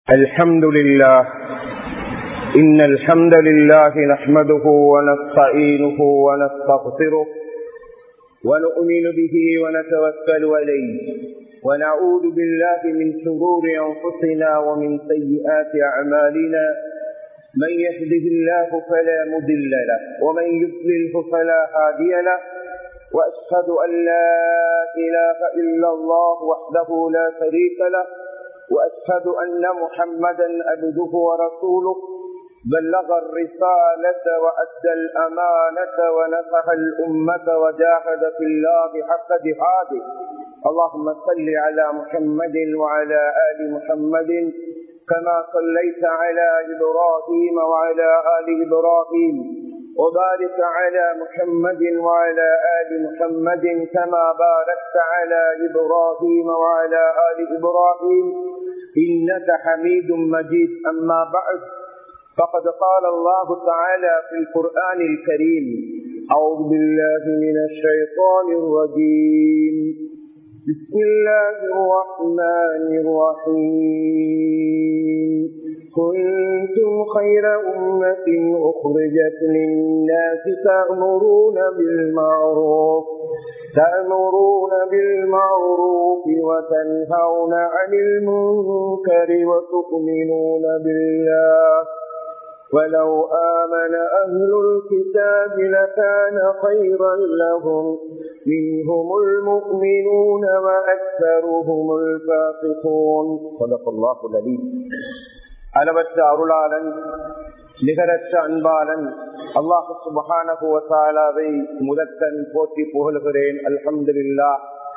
الحمد لله إن الحمد لله نحمده ونستعينه ونستغفره ونؤمن به ونتوكل عليه ونعوذ بالله من شرور أنفسنا ومن سيئات أعمالنا من يهده الله فلا مضل له ومن يضلله فلا هادي له وأشهد أن لا إله إلا الله وحده لا شريك له وأشهد أن محمدا عبده ورسوله بلغ الرسالة وأدى الأمانة ونصح الأمة وجاهد في الله حق جهاده اللهم صل على محمد وعلى آل محمد كما صليت على إبراهيم وعلى آل إبراهيم وبارك على محمد وعلى آل محمد كما باركت على إبراهيم وعلى آل إبراهيم إنك حميد مجيد أما بعد فقد قال الله تعالى في القرآن الكريم أعوذ بالله من الشيطان الرجيم بسم الله الرحمن الرحيم كنتم خير أمة أخرجت للناس تأمرون بالمعروف تأمرون بالمعروف وتنهون عن المنكر وتؤمنون بالله ولو آمن أهل الكتاب لكان خيرا لهم منهم المؤمنون وأكثرهم الفاسقون صدق الله العليم அளவற்ற அருளாளன் நிகரற்ற அன்பாளன் அல்லாஹு சுபகானகுவத்தாலாவை முதற்கண் போற்றி புகழ்கிறேன் அல்ஹம்துல்லா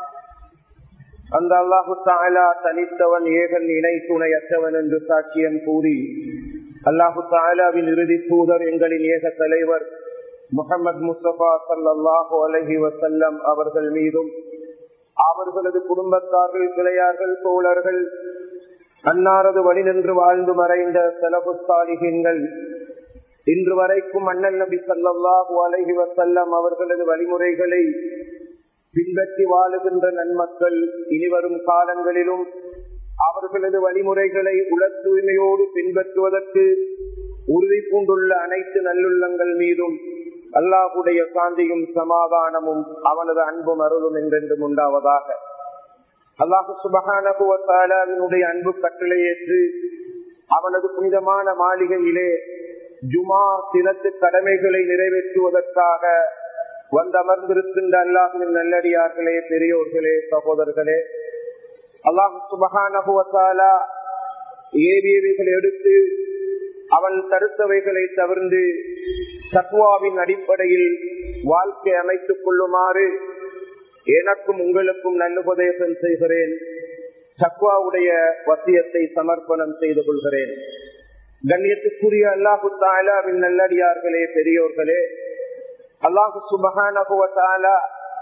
அந்த அல்லாஹு தாலா தனித்தவன் ஏகன் இணை துணையற்றவன் என்று சாட்சியம் கூறி அல்லாஹு தாலாவின் இறுதி தூதர் எங்களின் ஏக தலைவர் முகமது முஸ்தபா சல்லாஹு அலஹி வசல்லம் அவர்கள் மீதும் அவர்களது குடும்பத்தார்கள் கிளையார்கள் தோழர்கள் அன்னாரது வழி நின்று வாழ்ந்து மறைந்த செலவு சாலிகங்கள் இன்று வரைக்கும் அண்ணல் நபி சல்லாஹூ அலஹி வசல்லம் அவர்களது வழிமுறைகளை பின்பற்றி வாழுகின்ற நன்மக்கள் இனிவரும் காலங்களிலும் அவர்களது வழிமுறைகளை உல தூய்மையோடு பின்பற்றுவதற்கு உறுதி பூண்டுள்ள அனைத்து நல்லுள்ளங்கள் மீதும் அல்லாஹுடைய சாந்தியும் சமாதானமும் அவனது அன்பும் அருளும் என்றென்றும் உண்டாவதாக அல்லாஹு சுபகானுடைய அன்பு கட்டளை ஏற்று அவனது புனிதமான மாளிகையிலே ஜுமா தினத்து கடமைகளை நிறைவேற்றுவதற்காக வந்தமர்ந்திருக்கின்ற அல்லாஹுவின் நல்லடியார்களே பெரியோர்களே சகோதரர்களே அல்லாஹு சுபகானுவத்தாலா ஏவியவைகளை எடுத்து அவன் தடுத்தவைகளை தவிர்ந்து தத்வாவின் அடிப்படையில் வாழ்க்கை அமைத்துக் கொள்ளுமாறு எனக்கும் உங்களுக்கும் நல்லுபதேசம் செய்கிறேன் சக்வாவுடைய வசியத்தை சமர்ப்பணம் செய்து கொள்கிறேன் கண்ணியத்துக்குரிய அல்லாஹு தாலாவின் நல்லடியார்களே பெரியோர்களே அல்லாஹு சுபகானகுவத்தாலா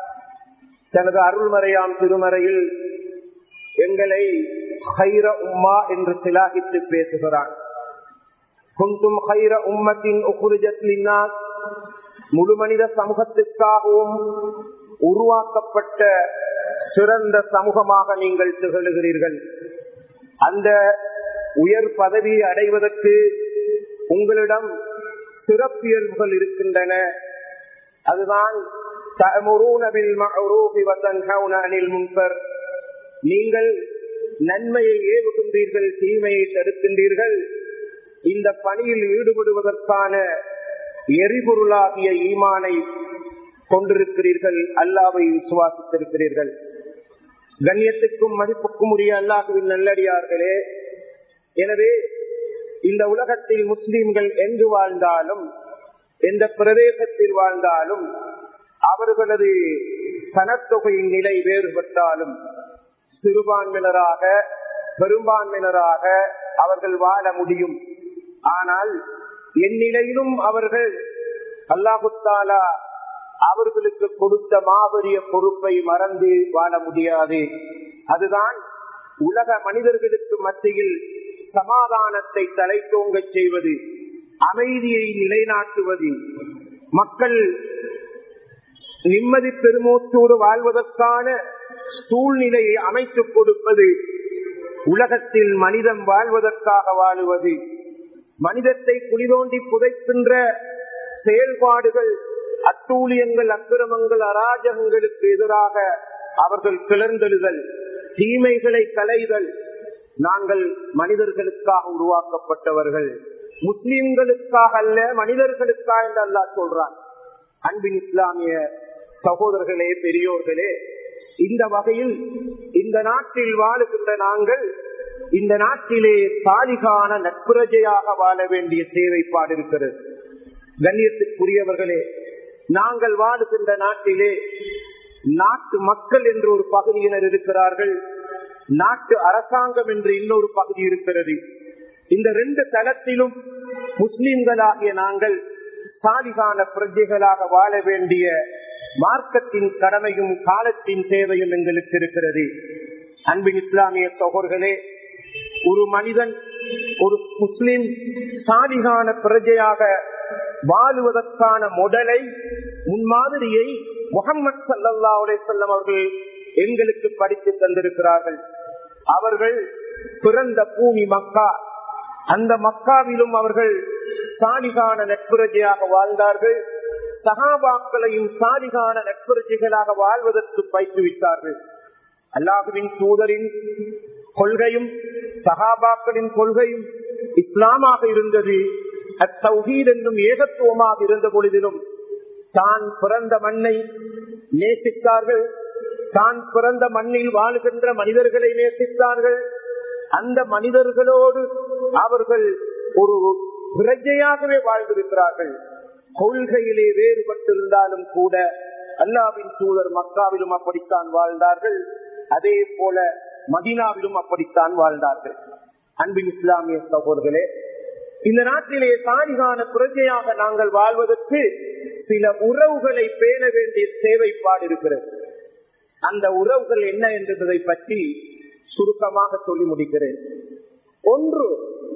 தனது அருள்மறையாம் திருமறையில் எங்களை ஹைர உம்மா என்று சிலாகித்து பேசுகிறான் குந்தும் ஹைர உம்மத்தின் முழு மனித சமூகத்திற்காகவும் உருவாக்கப்பட்ட சிறந்த சமூகமாக நீங்கள் திகழ்கிறீர்கள் அந்த உயர் பதவியை அடைவதற்கு உங்களிடம் சிறப்பியல்புகள் இருக்கின்றன அதுதான் நீங்கள் நன்மையை ஏவுகின்றீர்கள் தீமையை தடுக்கின்றீர்கள் இந்த பணியில் ஈடுபடுவதற்கான எரிபொருளாகிய ஈமானை கொண்டிருக்கிறீர்கள் அல்லாவை விசுவாசித்திருக்கிறீர்கள் கண்ணியத்துக்கும் மதிப்புக்கும் உரிய அல்லாஹுவின் நல்லடியார்களே எனவே இந்த உலகத்தில் முஸ்லிம்கள் எங்கு வாழ்ந்தாலும் எந்த பிரதேசத்தில் வாழ்ந்தாலும் அவர்களது சனத்தொகையின் நிலை வேறுபட்டாலும் சிறுபான்மையினராக பெரும்பான்மையினராக அவர்கள் வாழ முடியும் ஆனால் என்னிலையிலும் அவர்கள் அல்லாஹுத்தாலா அவர்களுக்கு கொடுத்த மாபெரிய பொறுப்பை மறந்து வாழ முடியாது அதுதான் உலக மனிதர்களுக்கு மத்தியில் சமாதானத்தை தலை தோங்கச் செய்வது அமைதியை நிலைநாட்டுவது மக்கள் நிம்மதி பெருமூச்சோடு வாழ்வதற்கான சூழ்நிலையை அமைத்துக் கொடுப்பது உலகத்தில் மனிதன் வாழ்வதற்காக வாழுவது மனிதத்தை குளிதோண்டி புதைக்கின்ற செயல்பாடுகள் அட்டூழியங்கள் அக்கிரமங்கள் அராஜகங்களுக்கு எதிராக அவர்கள் கிளர்ந்தெழுதல் தீமைகளை களைதல் நாங்கள் மனிதர்களுக்காக உருவாக்கப்பட்டவர்கள் முஸ்லிம்களுக்காக அல்ல மனிதர்களுக்காக என்று அல்லா சொல்றான் அன்பின் இஸ்லாமிய சகோதரர்களே பெரியோர்களே இந்த வகையில் இந்த நாட்டில் வாழுகின்ற நாங்கள் இந்த நாட்டிலே சாலிகான நட்புரஜையாக வாழ வேண்டிய தேவைப்பாடு இருக்கிறது கண்ணியத்துக்குரியவர்களே நாங்கள் வாழுகின்ற நாட்டிலே நாட்டு மக்கள் என்று ஒரு பகுதியினர் இருக்கிறார்கள் நாட்டு அரசாங்கம் என்று இன்னொரு பகுதி இருக்கிறது இந்த ரெண்டு தளத்திலும் முஸ்லிம்களாகிய நாங்கள் சாலிகான பிரஜைகளாக வாழ வேண்டிய மார்க்கத்தின் கடமையும் காலத்தின் தேவையும் எங்களுக்கு இருக்கிறது அன்பின் இஸ்லாமிய சகோர்களே ஒரு மனிதன் ஒரு முஸ்லிம் சாலிகான பிரஜையாக வாழுவதற்கான முதலை முன்மாதிரியை முகமது சல்லா செல்லம் அவர்கள் எங்களுக்கு படித்து தந்திருக்கிறார்கள் அவர்கள் பிறந்த பூமி மக்கா அந்த மக்காவிலும் அவர்கள் சாலிகான நட்புரஜையாக வாழ்ந்தார்கள் சகாபாக்களையும் சாலிகான நட்புரட்சிகளாக வாழ்வதற்கு பயிற்றுவித்தார்கள் அல்லாஹுவின் தூதரின் கொள்கையும் சகாபாக்களின் கொள்கையும் இஸ்லாமாக இருந்தது அத்தௌஹீத் என்றும் ஏகத்துவமாக இருந்த பொழுதிலும் தான் பிறந்த மண்ணை நேசித்தார்கள் தான் பிறந்த மண்ணில் வாழுகின்ற மனிதர்களை நேசித்தார்கள் அந்த மனிதர்களோடு அவர்கள் ஒரு பிரஜையாகவே வாழ்ந்திருக்கிறார்கள் கொள்கையிலே வேறுபட்டிருந்தாலும் கூட அல்லாவின் தூதர் மக்காவிலும் அப்படித்தான் வாழ்ந்தார்கள் அதே போல மதினாவிலும் அப்படித்தான் வாழ்ந்தார்கள் அன்பின் இஸ்லாமிய சகோதர்களே இந்த நாட்டிலே சாரிகான பிரஜையாக நாங்கள் வாழ்வதற்கு சில உறவுகளை பேண வேண்டிய தேவைப்பாடு இருக்கிறது அந்த உறவுகள் என்ன என்பதை பற்றி சுருக்கமாக சொல்லி முடிக்கிறேன் ஒன்று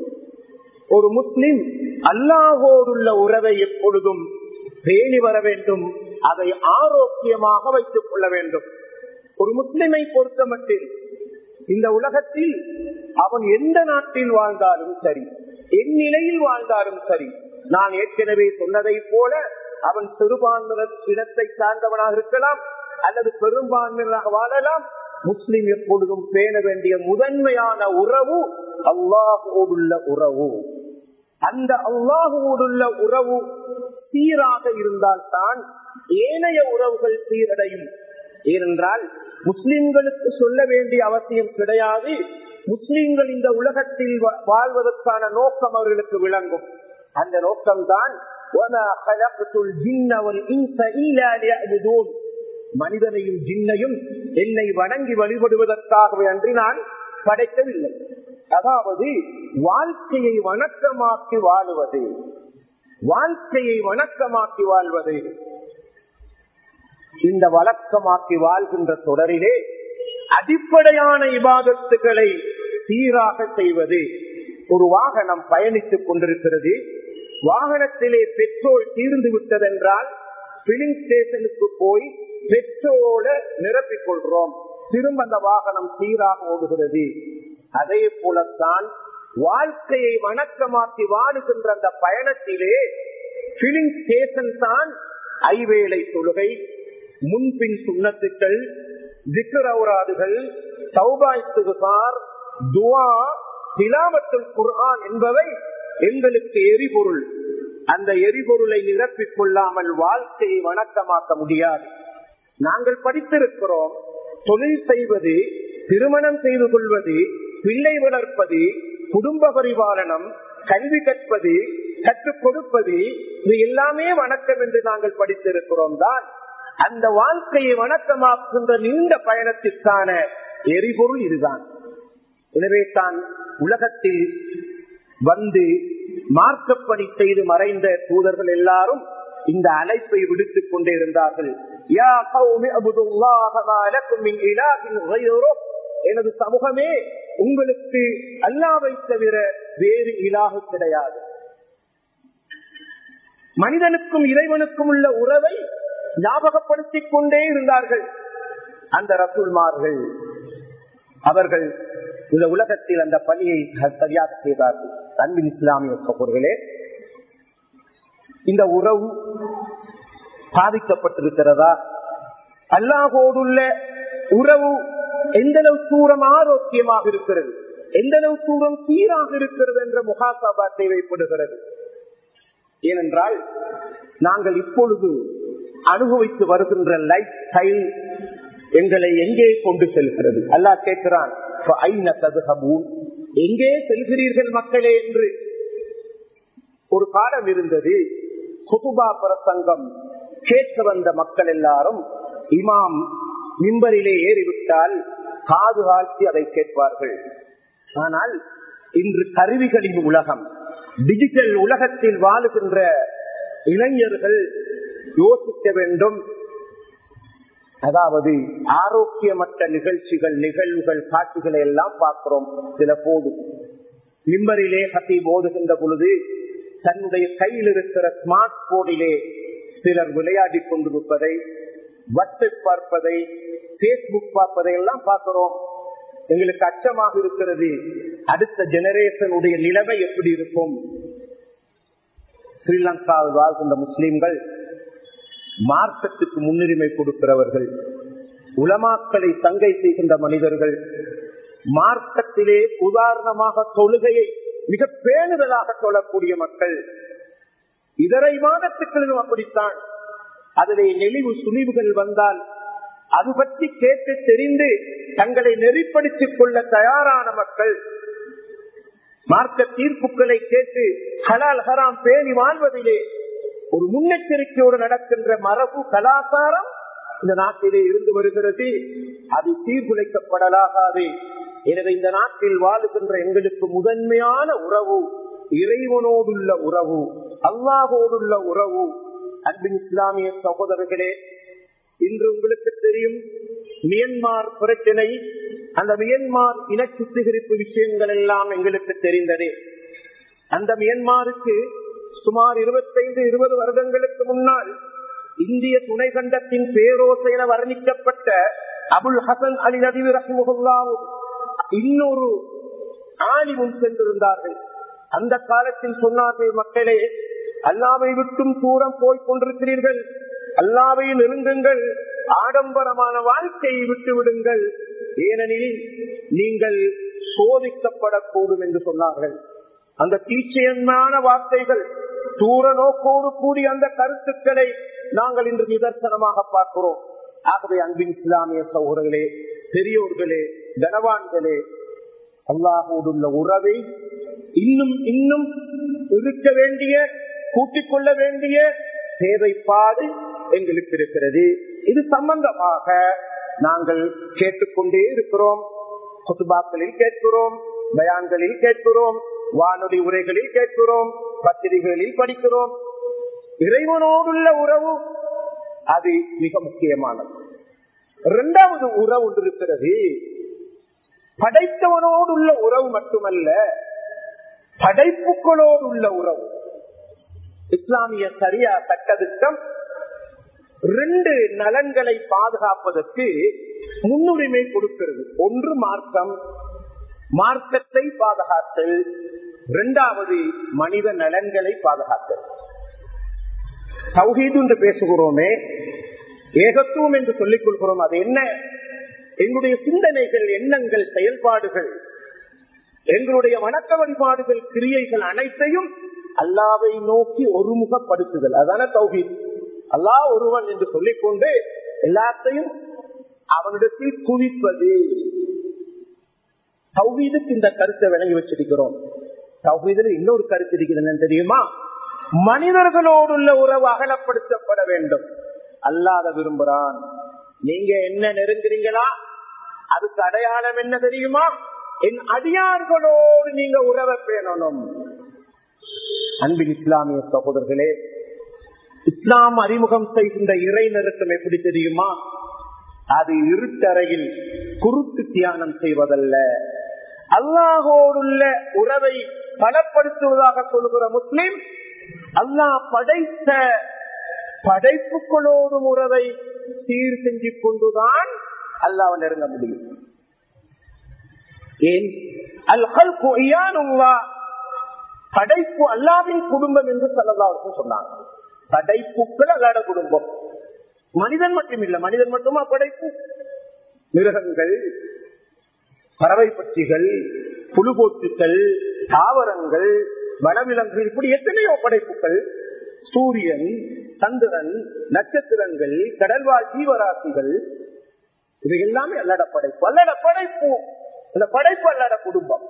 ஒரு முஸ்லிம் அல்லாஹோடுள்ள உறவை எப்பொழுதும் பேணி வர வேண்டும் அதை ஆரோக்கியமாக வைத்துக் கொள்ள வேண்டும் ஒரு முஸ்லிமை பொறுத்த மட்டில் இந்த உலகத்தில் அவன் எந்த நாட்டில் வாழ்ந்தாலும் சரி என் நிலையில் வாழ்ந்தாலும் சரி நான் ஏற்கனவே சொன்னதை போல அவன் சிறுபான்மையினர் இனத்தை சார்ந்தவனாக இருக்கலாம் அல்லது பெரும்பான்மையினராக வாழலாம் முஸ்லிம் எப்பொழுதும் பேண வேண்டிய முதன்மையான உறவு அல்லாஹோடுள்ள உறவு அந்த அல்லாஹுவோடுள்ள உறவு சீராக இருந்தால்தான் ஏனைய உறவுகள் சீரடையும் ஏனென்றால் முஸ்லிம்களுக்கு சொல்ல வேண்டிய அவசியம் கிடையாது முஸ்லிம்கள் இந்த உலகத்தில் வாழ்வதற்கான நோக்கம் அவர்களுக்கு விளங்கும் அந்த நோக்கம்தான் மனிதனையும் ஜின்னையும் என்னை வணங்கி வழிபடுவதற்காகவே அன்றி நான் படைக்கவில்லை அதாவது வாழ்க்கையை வணக்கமாக்கி வாழுவது வாழ்க்கையை வணக்கமாக்கி வாழ்வது இந்த வழக்கமாக்கி வாழ்கின்ற தொடரிலே அடிப்படையான இபாதத்துகளை சீராக செய்வது ஒரு வாகனம் பயணித்துக் கொண்டிருக்கிறது வாகனத்திலே பெட்ரோல் தீர்ந்து விட்டதென்றால் பிலிங் ஸ்டேஷனுக்கு போய் பெட்ரோல நிரப்பிக் கொள்றோம் திரும்ப அந்த வாகனம் சீராக ஓடுகிறது அதே போலத்தான் வாழ்க்கையை வணக்கமாக்கி வாழுகின்ற அந்த பயணத்திலே பிலிங் ஸ்டேஷன் தான் ஐவேளை தொழுகை முன்பின் சுண்ணத்துக்கள் திக்கரவுராதுகள் சௌபாய்த்துகார் துவா திலாவத்துல் குர்ஆன் என்பவை எங்களுக்கு எரிபொருள் அந்த எரிபொருளை நிரப்பிக் கொள்ளாமல் வாழ்க்கையை வணக்கமாக்க முடியாது நாங்கள் படித்திருக்கிறோம் தொழில் செய்வது திருமணம் செய்து கொள்வது பிள்ளை வளர்ப்பது குடும்ப பரிபாலனம் கல்வி கற்பது கற்றுக் கொடுப்பது இது எல்லாமே வணக்கம் என்று நாங்கள் படித்திருக்கிறோம் தான் அந்த வாழ்க்கையை வணக்கமாக்குகின்ற நீண்ட பயணத்திற்கான எரிபொருள் இதுதான் எனவே தான் உலகத்தில் வந்து மார்க்கப்பணி செய்து மறைந்த தூதர்கள் எல்லாரும் இந்த அழைப்பை விடுத்துக் கொண்டே இருந்தார்கள் எனது சமூகமே உங்களுக்கு அல்லாவை தவிர வேறு இலாக கிடையாது மனிதனுக்கும் இறைவனுக்கும் உள்ள உறவை ஞாபகப்படுத்திக் கொண்டே இருந்தார்கள் அந்த ரசூல்மார்கள் அவர்கள் இந்த உலகத்தில் அந்த பணியை சரியாக செய்தார்கள் அன்பின் இஸ்லாமிய சகோதரர்களே இந்த உறவு பாதிக்கப்பட்டிருக்கிறதா அல்லாஹோடுள்ள உறவு எந்த அளவு தூரம் ஆரோக்கியமாக இருக்கிறது எந்த அளவு தூரம் சீராக இருக்கிறது என்ற முகாசாபா தேவைப்படுகிறது ஏனென்றால் நாங்கள் இப்பொழுது அனுபவித்து வருகின்ற லைஃப் ஸ்டைல் எங்களை எங்கே கொண்டு செல்கிறது அல்லாஹ் கேட்கிறான் எங்கே செல்கிறீர்கள் மக்களே என்று ஒரு காலம் இருந்தது குதுபா பிரசங்கம் கேட்க வந்த மக்கள் எல்லாரும் இமாம் மிம்பரிலே ஏறிவிட்டால் காது காட்சி அதை கேட்பார்கள் ஆனால் இன்று கருவிகளின் உலகம் டிஜிட்டல் உலகத்தில் வாழுகின்ற இளைஞர்கள் யோசிக்க வேண்டும் அதாவது ஆரோக்கியமற்ற நிகழ்ச்சிகள் நிகழ்வுகள் காட்சிகளை எல்லாம் பார்க்கிறோம் சில போது மிம்பரிலே கத்தி போதுகின்ற பொழுது தன்னுடைய கையில் இருக்கிற ஸ்மார்ட் போனிலே சிலர் விளையாடி கொண்டிருப்பதை வாட்ஸ்அப் பார்ப்பதை பேஸ்புக் பார்ப்பதை எல்லாம் பார்க்கிறோம் எங்களுக்கு அச்சமாக இருக்கிறது அடுத்த ஜெனரேஷனுடைய நிலைமை எப்படி இருக்கும் ஸ்ரீலங்காவில் வாழ்கின்ற முஸ்லிம்கள் மார்க்கத்துக்கு முன்னுரிமை கொடுக்கிறவர்கள் உலமாக்களை தங்கை செய்கின்ற மனிதர்கள் மார்க்கத்திலே உதாரணமாக தொழுகையை மிக பேணுதலாக தொழக்கூடிய மக்கள் இதரை மாதத்துக்களிலும் அப்படித்தான் அதிலே நெளிவு சுழிவுகள் வந்தால் அது பற்றி கேட்டு தெரிந்து தங்களை நெறிப்படுத்திக் கொள்ள தயாரான மக்கள் மார்க்க தீர்ப்புகளை கேட்டு ஹலால் ஹராம் பேணி வாழ்வதிலே ஒரு முன்னெச்சரிக்கையோடு நடக்கின்ற மரபு கலாச்சாரம் இந்த நாட்டிலே இருந்து வருகிறது அது சீர்குலைக்கப்படலாகாது எனவே இந்த நாட்டில் வாழுகின்ற எங்களுக்கு முதன்மையான உறவு இறைவனோடுள்ள உறவு அல்லாஹோடுள்ள உறவு அன்பின் இஸ்லாமிய சகோதரர்களே இன்று உங்களுக்கு தெரியும் மியன்மார் பிரச்சனை அந்த மியன்மார் இன சுத்திகரிப்பு விஷயங்கள் எல்லாம் எங்களுக்கு தெரிந்ததே அந்த மியன்மாருக்கு சுமார் இருபத்தைந்து இருபது வருடங்களுக்கு முன்னால் இந்திய துணை கண்டத்தின் பேரோசை என வர்ணிக்கப்பட்ட அபுல் ஹசன் அலி நபி ரஹிமுல்லாவும் இன்னொரு ஆலிமும் சென்றிருந்தார்கள் அந்த காலத்தில் சொன்னார்கள் மக்களே அல்லாவை விட்டும் தூரம் போய் கொண்டிருக்கிறீர்கள் அல்லாவை நெருங்குங்கள் ஆடம்பரமான வாழ்க்கையை விட்டு விடுங்கள் ஏனெனில் நீங்கள் சோதிக்கப்படக்கூடும் என்று சொன்னார்கள் அந்த தீச்சயமான வார்த்தைகள் தூர நோக்கோடு கூடிய அந்த கருத்துக்களை நாங்கள் இன்று நிதர்சனமாக பார்க்கிறோம் ஆகவே அன்பின் இஸ்லாமிய சகோதரர்களே பெரியோர்களே கனவான்களே அல்லாஹோடுள்ள உறவை இன்னும் இன்னும் இருக்க வேண்டிய கூட்டிக் கொள்ள வேண்டிய தேவைப்பாடு எங்களுக்கு இருக்கிறது இது சம்பந்தமாக நாங்கள் கேட்டுக்கொண்டே இருக்கிறோம் குத்துபாக்களில் கேட்கிறோம் பயான்களில் கேட்கிறோம் வானொலி உரைகளில் கேட்கிறோம் பத்திரிகைகளில் படிக்கிறோம் இறைவனோடுள்ள உறவு அது மிக முக்கியமானது இரண்டாவது உறவு ஒன்று இருக்கிறது படைத்தவனோடு உள்ள உறவு மட்டுமல்ல படைப்புகளோடு உள்ள உறவு இஸ்லாமிய சரியா சட்டத்திட்டம் ரெண்டு நலன்களை பாதுகாப்பதற்கு முன்னுரிமை கொடுக்கிறது ஒன்று மார்க்கம் மார்க்கத்தை பாதுகாத்தல் இரண்டாவது மனித நலன்களை பாதுகாத்தல் சௌஹீது என்று பேசுகிறோமே ஏகத்துவம் என்று சொல்லிக் கொள்கிறோம் அது என்ன எங்களுடைய சிந்தனைகள் எண்ணங்கள் செயல்பாடுகள் எங்களுடைய வணக்க வழிபாடுகள் கிரியைகள் அனைத்தையும் அல்லாவை நோக்கி ஒருமுகப்படுத்துதல் அதான தௌஹீத் அல்லாஹ் ஒருவன் என்று சொல்லிக்கொண்டு எல்லாத்தையும் அவனிடத்தில் குவிப்பது தௌஹீதுக்கு இந்த கருத்தை விளங்கி வச்சிருக்கிறோம் தௌஹீதில் இன்னொரு கருத்து இருக்கிறது தெரியுமா மனிதர்களோடுள்ள உறவு அகலப்படுத்தப்பட வேண்டும் அல்லாத விரும்புறான் நீங்க என்ன நெருங்குறீங்களா அதுக்கு அடையாளம் என்ன தெரியுமா என் அடியார்களோடு நீங்க உறவை பேணணும் அன்பின் இஸ்லாமிய சகோதரர்களே இஸ்லாம் அறிமுகம் செய்கின்ற இறை நெருக்கம் எப்படி தெரியுமா அது இருட்டறையில் குருட்டு தியானம் செய்வதல்ல அல்லாஹோடுள்ள உறவை பலப்படுத்துவதாக சொல்கிற முஸ்லிம் அல்லாஹ் படைத்த படைப்புகளோடும் உறவை சீர் செஞ்சு கொண்டுதான் அல்லாஹ் நெருங்க முடியும் ஏன் அல் ஹல்கு இயானுல்லா படைப்பு அல்லாவின் குடும்பம் என்று சொல்லலாம் சொன்னாங்க படைப்புகள் அல்லாட குடும்பம் மனிதன் மட்டும் இல்ல மனிதன் மட்டுமா படைப்பு மிருகங்கள் பறவை பட்சிகள் புழுபோத்துக்கள் தாவரங்கள் வனவிலங்குகள் இப்படி எத்தனையோ படைப்புகள் சூரியன் சந்திரன் நட்சத்திரங்கள் கடல்வாழ் ஜீவராசிகள் இவை எல்லாமே அல்லட படைப்பு அல்லட படைப்பு அந்த படைப்பு அல்லட குடும்பம்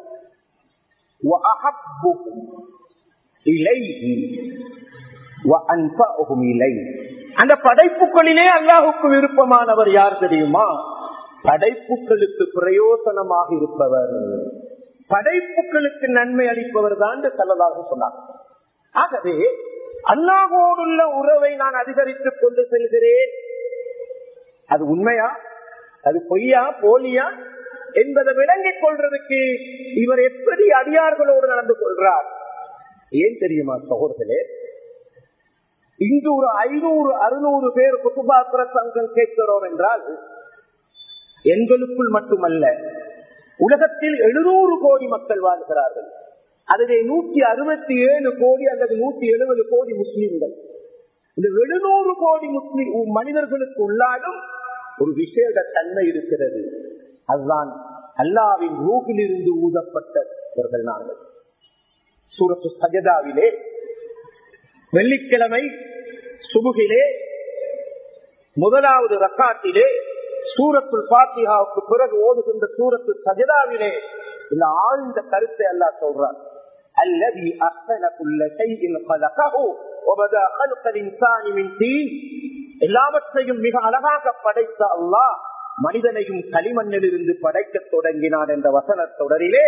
அந்த படைப்புகளிலே அல்லாஹுக்கு விருப்பமானவர் யார் தெரியுமா படைப்புகளுக்கு பிரயோசனமாக இருப்பவர் படைப்புகளுக்கு நன்மை அளிப்பவர் தான் செல்லதாக சொன்னார் ஆகவே அல்லாஹோடுள்ள உறவை நான் அதிகரித்துக் கொண்டு செல்கிறேன் அது உண்மையா அது பொய்யா போலியா என்பதை விளங்கிக் கொள்றதுக்கு இவர் எப்படி அடியார்களோடு நடந்து கொள்றார் ஏன் தெரியுமா சகோதரர்களே இங்கு ஒரு ஐநூறு அறுநூறு பேர் குத்துபா பிரசங்கம் கேட்கிறோம் என்றால் எங்களுக்குள் மட்டுமல்ல உலகத்தில் எழுநூறு கோடி மக்கள் வாழ்கிறார்கள் அதிலே நூற்றி அறுபத்தி ஏழு கோடி அல்லது நூற்றி எழுபது கோடி முஸ்லிம்கள் இந்த எழுநூறு கோடி முஸ்லிம் மனிதர்களுக்கு உள்ளாலும் ஒரு விசேட தன்மை இருக்கிறது அதுதான் அல்லாவின் ரூகிலிருந்து ஊதப்பட்டவர்கள் நாங்கள் சூரத்து சஜதாவிலே வெள்ளிக்கிழமை சுபுகிலே முதலாவது ரக்காட்டிலே சூரத்துல் பாத்தியாவுக்கு பிறகு ஓதுகின்ற சூரத்து சஜதாவிலே இந்த ஆழ்ந்த கருத்தை எல்லாம் சொல்றார் الذي أحسن كل شيء خلقه وبدا خلق الإنسان من طين எல்லாவற்றையும் மிக அழகாக படைத்த அல்லாஹ் மனிதனையும் களிமண்ணில் இருந்து படைக்க தொடங்கினான் என்ற வசன தொடரிலே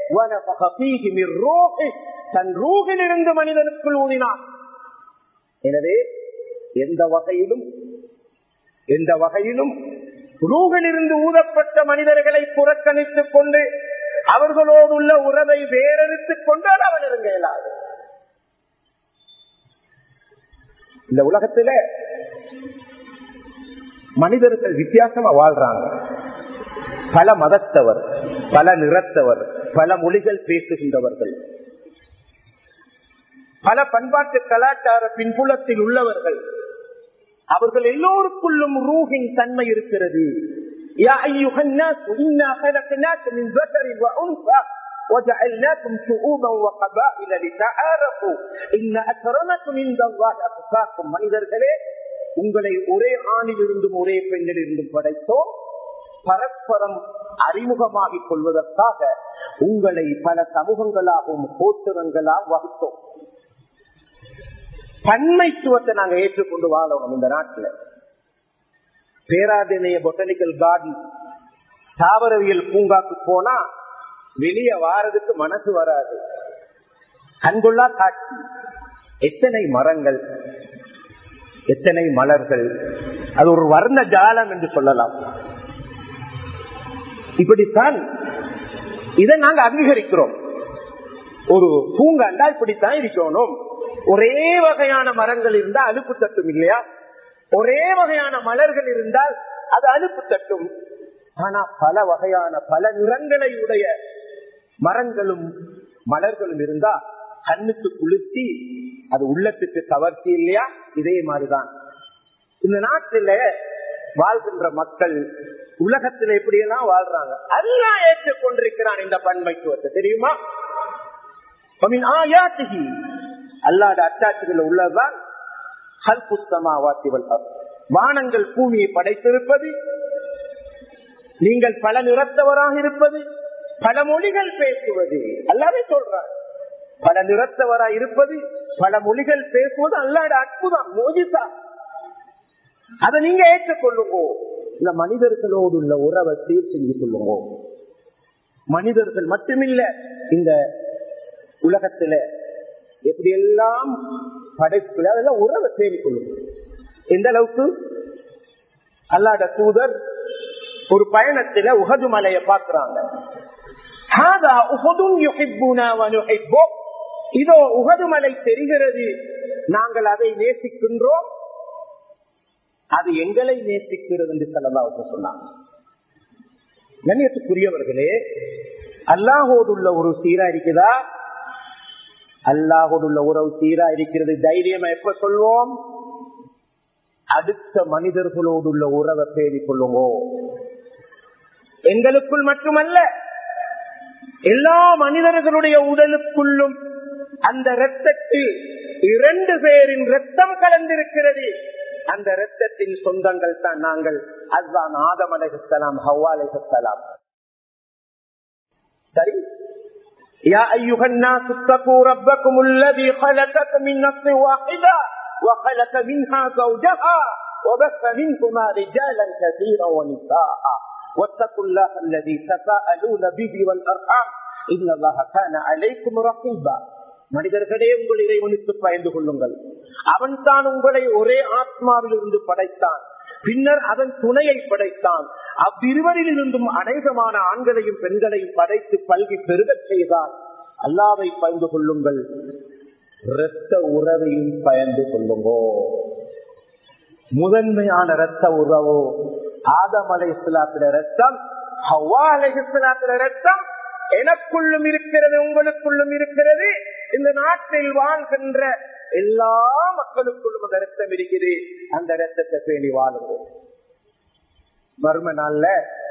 தன் ரூகிலிருந்து மனிதனுக்குள் ஊதினான் எனவே எந்த வகையிலும் எந்த வகையிலும் ரூகிலிருந்து ஊதப்பட்ட மனிதர்களை புறக்கணித்துக் கொண்டு அவர்களோடு உள்ள உறவை வேறறுத்துக் கொண்டு அவன் இருங்க இயலாது இந்த உலகத்துல மனிதர்கள் வித்தியாசமா வாழ்றாங்க பல மதத்தவர் பல நிறத்தவர் பல மொழிகள் பேசுகின்றவர்கள் பல பண்பாட்டு கலாச்சார பின்புலத்தில் உள்ளவர்கள் அவர்கள் எல்லோருக்குள்ளும் ரூஹின் தன்மை இருக்கிறது يا أيها الناس إنا خلقناكم من ذكر وأنثى وجعلناكم شعوبا وقبائل لتعارفوا إن أكرمكم عند الله أتقاكم மனிதர்களே உங்களை ஒரே ஆணில் இருந்தும் ஒரே பெண்ணில் இருந்தும் படைத்தோம் பரஸ்பரம் அறிமுகமாகிக் கொள்வதற்காக உங்களை பல சமூகங்களாகவும் கோத்திரங்களாக வகுத்தோம் பன்மைத்துவத்தை நாங்க ஏற்றுக்கொண்டு வாழணும் இந்த நாட்டில் பேராதனைய பொட்டனிக்கல் கார்டன் தாவரவியல் பூங்காக்கு போனா வெளியே வாரதுக்கு மனசு வராது கண்கொள்ளா காட்சி எத்தனை மரங்கள் எத்தனை மலர்கள் அது ஒரு வர்ண ஜாலம் என்று சொல்லலாம் இப்படித்தான் இதை நாங்க அங்கீகரிக்கிறோம் ஒரு பூங்காண்டா இப்படித்தான் இருக்கணும் ஒரே வகையான மரங்கள் இருந்தா அலுப்பு தட்டும் இல்லையா ஒரே வகையான மலர்கள் இருந்தால் அது அலுப்பு தட்டும் ஆனா பல வகையான பல நிறங்களை உடைய மரங்களும் மலர்களும் இருந்தா கண்ணுக்கு குளிர்ச்சி அது உள்ளத்துக்கு கவர்ச்சி இல்லையா இதே மாதிரிதான் இந்த நாட்டில வாழ்கின்ற மக்கள் உலகத்துல எப்படியெல்லாம் வாழ்றாங்க எல்லாம் ஏற்றுக்கொண்டிருக்கிறான் இந்த பன்மைத்துவத்தை தெரியுமா அல்லாத அட்டாட்சிகள் உள்ளதுதான் வானங்கள் பூமியை படைத்திருப்பது நீங்கள் பல நிறத்தவராக இருப்பது பல மொழிகள் பேசுவது அல்லாவே சொல்றார் பல நிறத்தவராக இருப்பது பல மொழிகள் பேசுவது அல்லாட அற்புதம் மோஜிதா அதை நீங்க ஏற்றுக்கொள்ளுங்க இந்த மனிதர்களோடு உள்ள உறவை சீர் செஞ்சு கொள்ளுங்க மனிதர்கள் மட்டுமில்ல இந்த உலகத்துல எப்படி எல்லாம் படைப்புல அதெல்லாம் உறவை தேடிக்கொள்ளும் எந்த அளவுக்கு அல்லாட தூதர் ஒரு பயணத்துல உகது மலையை பார்க்கிறாங்க இதோ உகது மலை தெரிகிறது நாங்கள் அதை நேசிக்கின்றோம் அது எங்களை நேசிக்கிறது என்று சொல்லலாம் சொன்னாங்க கண்ணியத்துக்குரியவர்களே அல்லாஹோடு உள்ள ஒரு சீரா இருக்குதா அல்லாஹோடு உள்ள உறவு சீரா இருக்கிறது தைரியமா எப்ப சொல்வோம் அடுத்த மனிதர்களோடு உள்ள உறவை பேணிக் கொள்ளுங்க எங்களுக்குள் மட்டுமல்ல எல்லா மனிதர்களுடைய உடலுக்குள்ளும் அந்த இரத்தத்தில் இரண்டு பேரின் ரத்தம் கலந்திருக்கிறது அந்த இரத்தத்தின் சொந்தங்கள் தான் நாங்கள் அதுதான் ஆதம் அலைஹலாம் ஹவ்வா அலைஹலாம் சரி يا أيها الناس اتقوا ربكم الذي خلقكم من نفس واحدة وخلق منها زوجها وبث منهما رجالا كثيرا ونساء واتقوا الله الذي تساءلون به والأرحام إن الله كان عليكم رقيبا மனிதர்களே உங்கள் இறைவனுக்கு பயந்து கொள்ளுங்கள் அவன் தான் உங்களை ஒரே ஆத்மாவில் இருந்து படைத்தான் பின்னர் அதன் துணையை படைத்தான் அவ்விருவரில் இருந்தும் அநேகமான ஆண்களையும் பெண்களையும் படைத்து பல்கி பெருகச் செய்தான் அல்லாவை பயந்து கொள்ளுங்கள் இரத்த உறவையும் பயந்து கொள்ளுங்கோ முதன்மையான இரத்த உறவோ ஆதம் அலை இஸ்லாத்தில ரத்தம் ஹவா அலை இஸ்லாத்தில ரத்தம் எனக்குள்ளும் இருக்கிறது உங்களுக்குள்ளும் இருக்கிறது இந்த நாட்டில் வாழ்கின்ற எல்லா மக்களுக்குள்ளும் அந்த ரத்தம் இருக்குது அந்த ரத்தத்தை பேணி வாழுவோம் மர்ம நாள்ல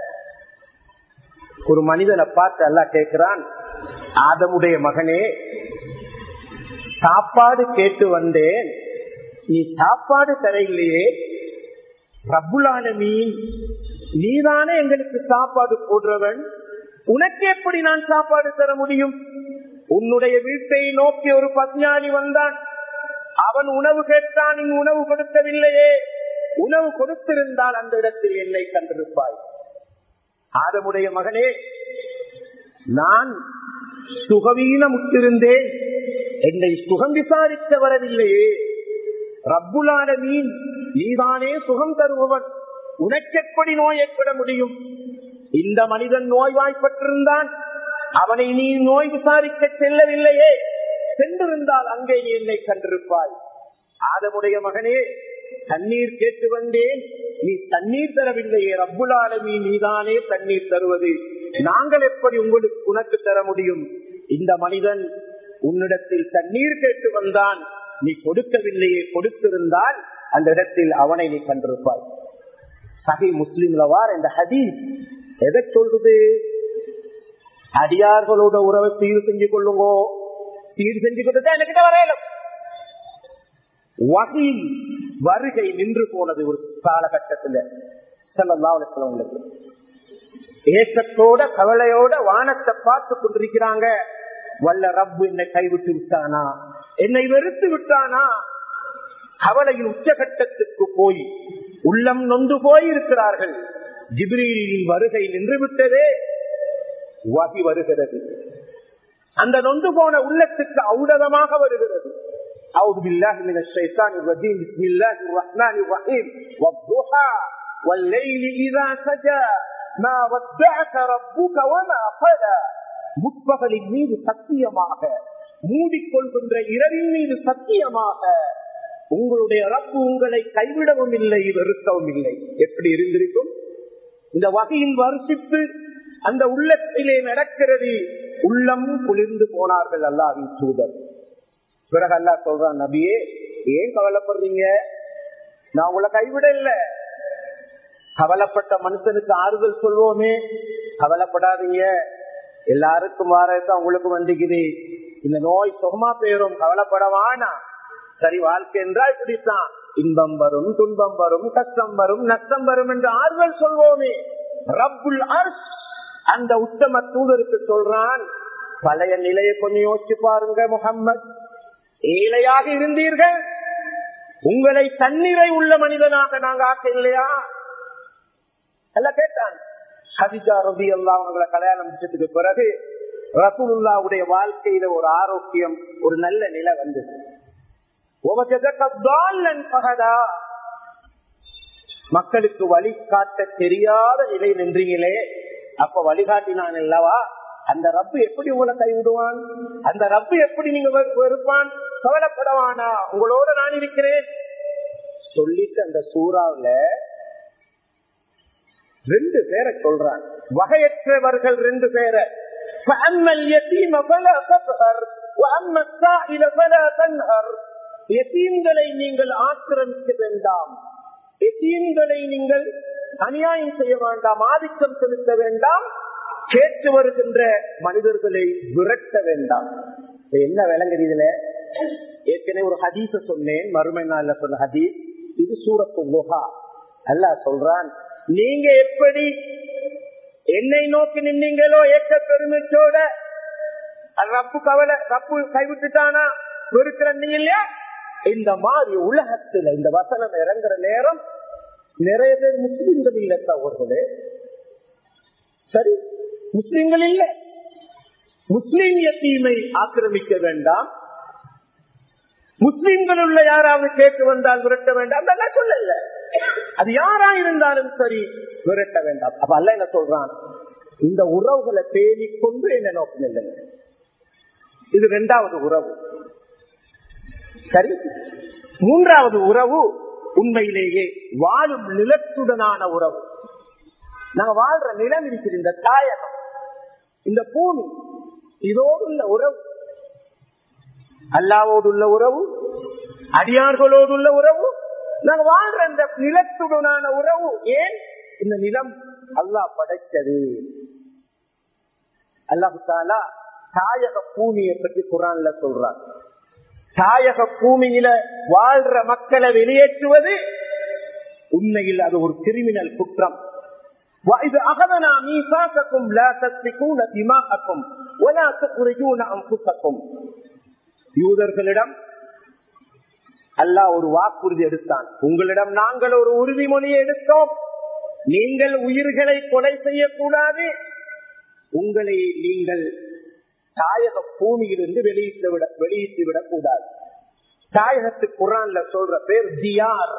ஒரு மனிதனை பார்த்து அல்லா கேட்கிறான் ஆதமுடைய மகனே சாப்பாடு கேட்டு வந்தேன் நீ சாப்பாடு தரையிலேயே ரப்புலான மீன் நீதானே எங்களுக்கு சாப்பாடு போடுறவன் உனக்கு எப்படி நான் சாப்பாடு தர முடியும் உன்னுடைய வீட்டை நோக்கி ஒரு பத்ஞானி வந்தான் அவன் உணவு கேட்டான் நீ உணவு கொடுக்கவில்லையே உணவு கொடுத்திருந்தால் அந்த இடத்தில் என்னை கண்டிருப்பாய் ஆதமுடைய மகனே நான் சுகவீனமுற்றிருந்தேன் என்னை சுகம் விசாரிக்க வரவில்லையே ரப்புலான மீன் நீதானே சுகம் தருபவன் உனக்கெப்படி நோய் ஏற்பட முடியும் இந்த மனிதன் நோய்வாய்ப்பட்டிருந்தான் அவனை நீ நோய் விசாரிக்க செல்லவில்லையே சென்றிருந்தால் அங்கே நீ என்னை கண்டிருப்பாய் ஆதமுடைய மகனே தண்ணீர் கேட்டு வந்தேன் நீ தண்ணீர் தரவில்லையே ரப்புலாலமி நீதானே தண்ணீர் தருவது நாங்கள் எப்படி உங்களுக்கு உனக்கு தர முடியும் இந்த மனிதன் உன்னிடத்தில் தண்ணீர் கேட்டு வந்தான் நீ கொடுக்கவில்லையே கொடுத்திருந்தால் அந்த இடத்தில் அவனை நீ கண்டிருப்பாய் சகி முஸ்லிம்லவார் இந்த ஹதீஸ் எதை சொல்றது அடியார்களோட உறவை சீர் செஞ்சு கொள்ளுங்கோ சீர் செஞ்சு கொடுத்தா என்கிட்ட வரையலும் வகை வருகை நின்று போனது ஒரு காலகட்டத்தில் செல்லங்களுக்கு ஏக்கத்தோட கவலையோட வானத்தை பார்த்து கொண்டிருக்கிறாங்க வல்ல ரப்பு என்னை கைவிட்டு விட்டானா என்னை வெறுத்து விட்டானா கவலையின் உச்சகட்டத்துக்கு போய் உள்ளம் நொந்து போய் இருக்கிறார்கள் ஜிப்ரீலின் வருகை நின்று விட்டதே வகி வருகிறது அந்த நொந்து போன உள்ளத்துக்கு ஔடதமாக வருகிறது أعوذ بالله من الشيطان الرجيم بسم الله الرحمن الرحيم والضحى والليل إذا سجى ما ودعك ربك وما قلى முற்பகலின் மீது சத்தியமாக மூடிக்கொள்கின்ற இரவின் மீது சத்தியமாக உங்களுடைய ரப்பு உங்களை கைவிடவும் இல்லை வெறுக்கவும் இல்லை எப்படி இருந்திருக்கும் இந்த வகையின் வருஷிப்பு அந்த உள்ளத்திலே நடக்கிறது உள்ளம் குளிர்ந்து போனார்கள் அல்லாவின் தூதர் பிறகு அல்லா சொல்றான் நபியே ஏன் கவலைப்படுறீங்க நான் உங்களை கைவிட இல்ல கவலைப்பட்ட மனுஷனுக்கு ஆறுதல் சொல்வோமே கவலைப்படாதீங்க எல்லாருக்கும் வாரத்தான் உங்களுக்கு வந்துக்குது இந்த நோய் சுகமா போயிரும் கவலைப்படவானா சரி வாழ்க்கை என்றால் இப்படித்தான் இன்பம் வரும் துன்பம் வரும் கஷ்டம் வரும் நஷ்டம் வரும் என்று ஆறுதல் சொல்வோமே ரப்புல் அர்ஷ் அந்த உத்தம தூதருக்கு சொல்றான் பழைய நிலையை கொஞ்சம் யோசிச்சு பாருங்க முகம்மது ஏழையாக இருந்தீர்கள் உங்களை தண்ணீரை உள்ள மனிதனாக நாங்க ஆக்க இல்லையா எல்லாம் கேட்டான் ஹதிஜா ரபி அல்லா அவங்களை கல்யாணம் முடிச்சதுக்கு பிறகு ரசூலுல்லாவுடைய வாழ்க்கையில ஒரு ஆரோக்கியம் ஒரு நல்ல நிலை வந்தது மக்களுக்கு வழிகாட்ட தெரியாத நிலை நின்றீங்களே அப்ப வழிகாட்டினான் அல்லவா அந்த ரப்பு எப்படி உங்களை கைவிடுவான் அந்த ரப்பு எப்படி நீங்க வெறுப்பான் கவலைப்படவானா உங்களோட நான் இருக்கிறேன் சொல்லிட்டு அந்த சூறாவில ரெண்டு பேரை சொல்றான் வகையற்றவர்கள் ரெண்டு பேரை فأما اليتيم فلا تقهر وأما السائل فلا تنهر எத்தீம்களை நீங்கள் ஆக்கிரமிக்க வேண்டாம் எத்தீம்களை நீங்கள் அநியாயம் செய்ய வேண்டாம் ஆதிக்கம் செலுத்த வேண்டாம் கேட்டு வருகின்ற மனிதர்களை விரட்ட வேண்டாம் இது என்ன விளங்குது இதுல ஏற்கனவே ஒரு ஹதீஸ சொன்னேன் மறுமை நாள்ல சொன்ன ஹதீஸ் இது சூரத்து முகா அல்லாஹ் சொல்றான் நீங்க எப்படி என்னை நோக்கி நின்னீங்களோ ஏக்க பெருமிச்சோட ரப்பு கவலை ரப்பு கைவிட்டுட்டானா வெறுக்கிறீங்க இல்லையா இந்த மாதிரி உலகத்துல இந்த வசனம் இறங்குற நேரம் நிறைய பேர் முஸ்லிம்கள் இல்ல சகோதரர்களே சரி முஸ்லிம்கள் இல்ல முஸ்லிம் தீமை ஆக்கிரமிக்க வேண்டாம் முஸ்லிம்கள் உள்ள யாராவது கேட்டு வந்தால் விரட்ட வேண்டாம் அதெல்லாம் சொல்லல அது யாரா இருந்தாலும் சரி விரட்ட வேண்டாம் அப்ப அல்ல என்ன சொல்றான் இந்த உறவுகளை பேணிக் கொண்டு என்ன நோக்கம் இல்லை இது இரண்டாவது உறவு சரி மூன்றாவது உறவு உண்மையிலேயே வாழும் நிலத்துடனான உறவு நாங்க வாழ்ற நிலம் இருக்கிற இந்த தாயகம் இந்த பூமி இதோடு உள்ள உறவு அல்லாவோடு உள்ள உறவு அடியார்களோடு உள்ள உறவு நாங்க வாழ்ற இந்த நிலத்துடனான உறவு ஏன் இந்த நிலம் அல்லாஹ் படைச்சது அல்லாஹு தாலா தாயக பூமியை பற்றி குரான்ல சொல்றார் தாயக பூமியில வாழ்ற மக்களை வெளியேற்றுவது உண்மையில் அது ஒரு கிரிமினல் குற்றம் وَإِذْ أَخَذْنَا مِيثَاقَكُمْ لَا تَسْفِكُونَ دِمَاءَكُمْ وَلَا تُخْرِجُونَ أَنفُسَكُمْ யூதர்களிடம் அல்லாஹ் ஒரு வாக்குறுதி எடுத்தான் உங்களிடம் நாங்கள் ஒரு உறுதிமொழியை எடுத்தோம் நீங்கள் உயிர்களை கொலை செய்யக்கூடாது உங்களை நீங்கள் தாயக பூமியிலிருந்து வெளியிட்டு விட வெளியிட்டு விடக் கூடாது தாயகத்து குரான்ல சொல்ற பேர் தியார்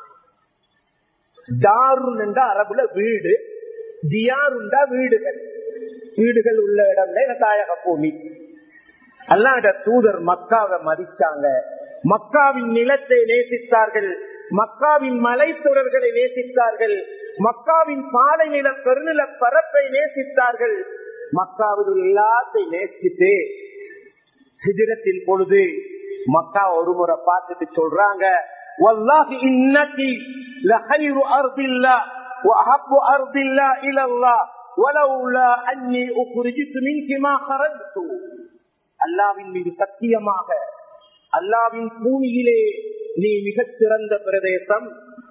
தாருன் என்ற அரபுல வீடு தியாருண்டா வீடுகள் வீடுகள் உள்ள இடம்ல தாயக பூமி அல்லாட தூதர் மக்காவை மதிச்சாங்க மக்காவின் நிலத்தை நேசித்தார்கள் மக்காவின் மலைத்தொடர்களை நேசித்தார்கள் மக்காவின் பாலை நில பெருநில பரப்பை நேசித்தார்கள் மக்காவில் எல்லாத்தையும் நேசித்து சிதிரத்தின் பொழுது மக்கா ஒரு முறை பார்த்துட்டு சொல்றாங்க والله إنك لخير أرض الله وأحب أرض الله إلى الله ولولا أني أخرجت منك ما خرجت அல்லாவின் மீது சத்தியமாக அல்லாவின் பூமியிலே நீ மிகச் சிறந்த பிரதேசம்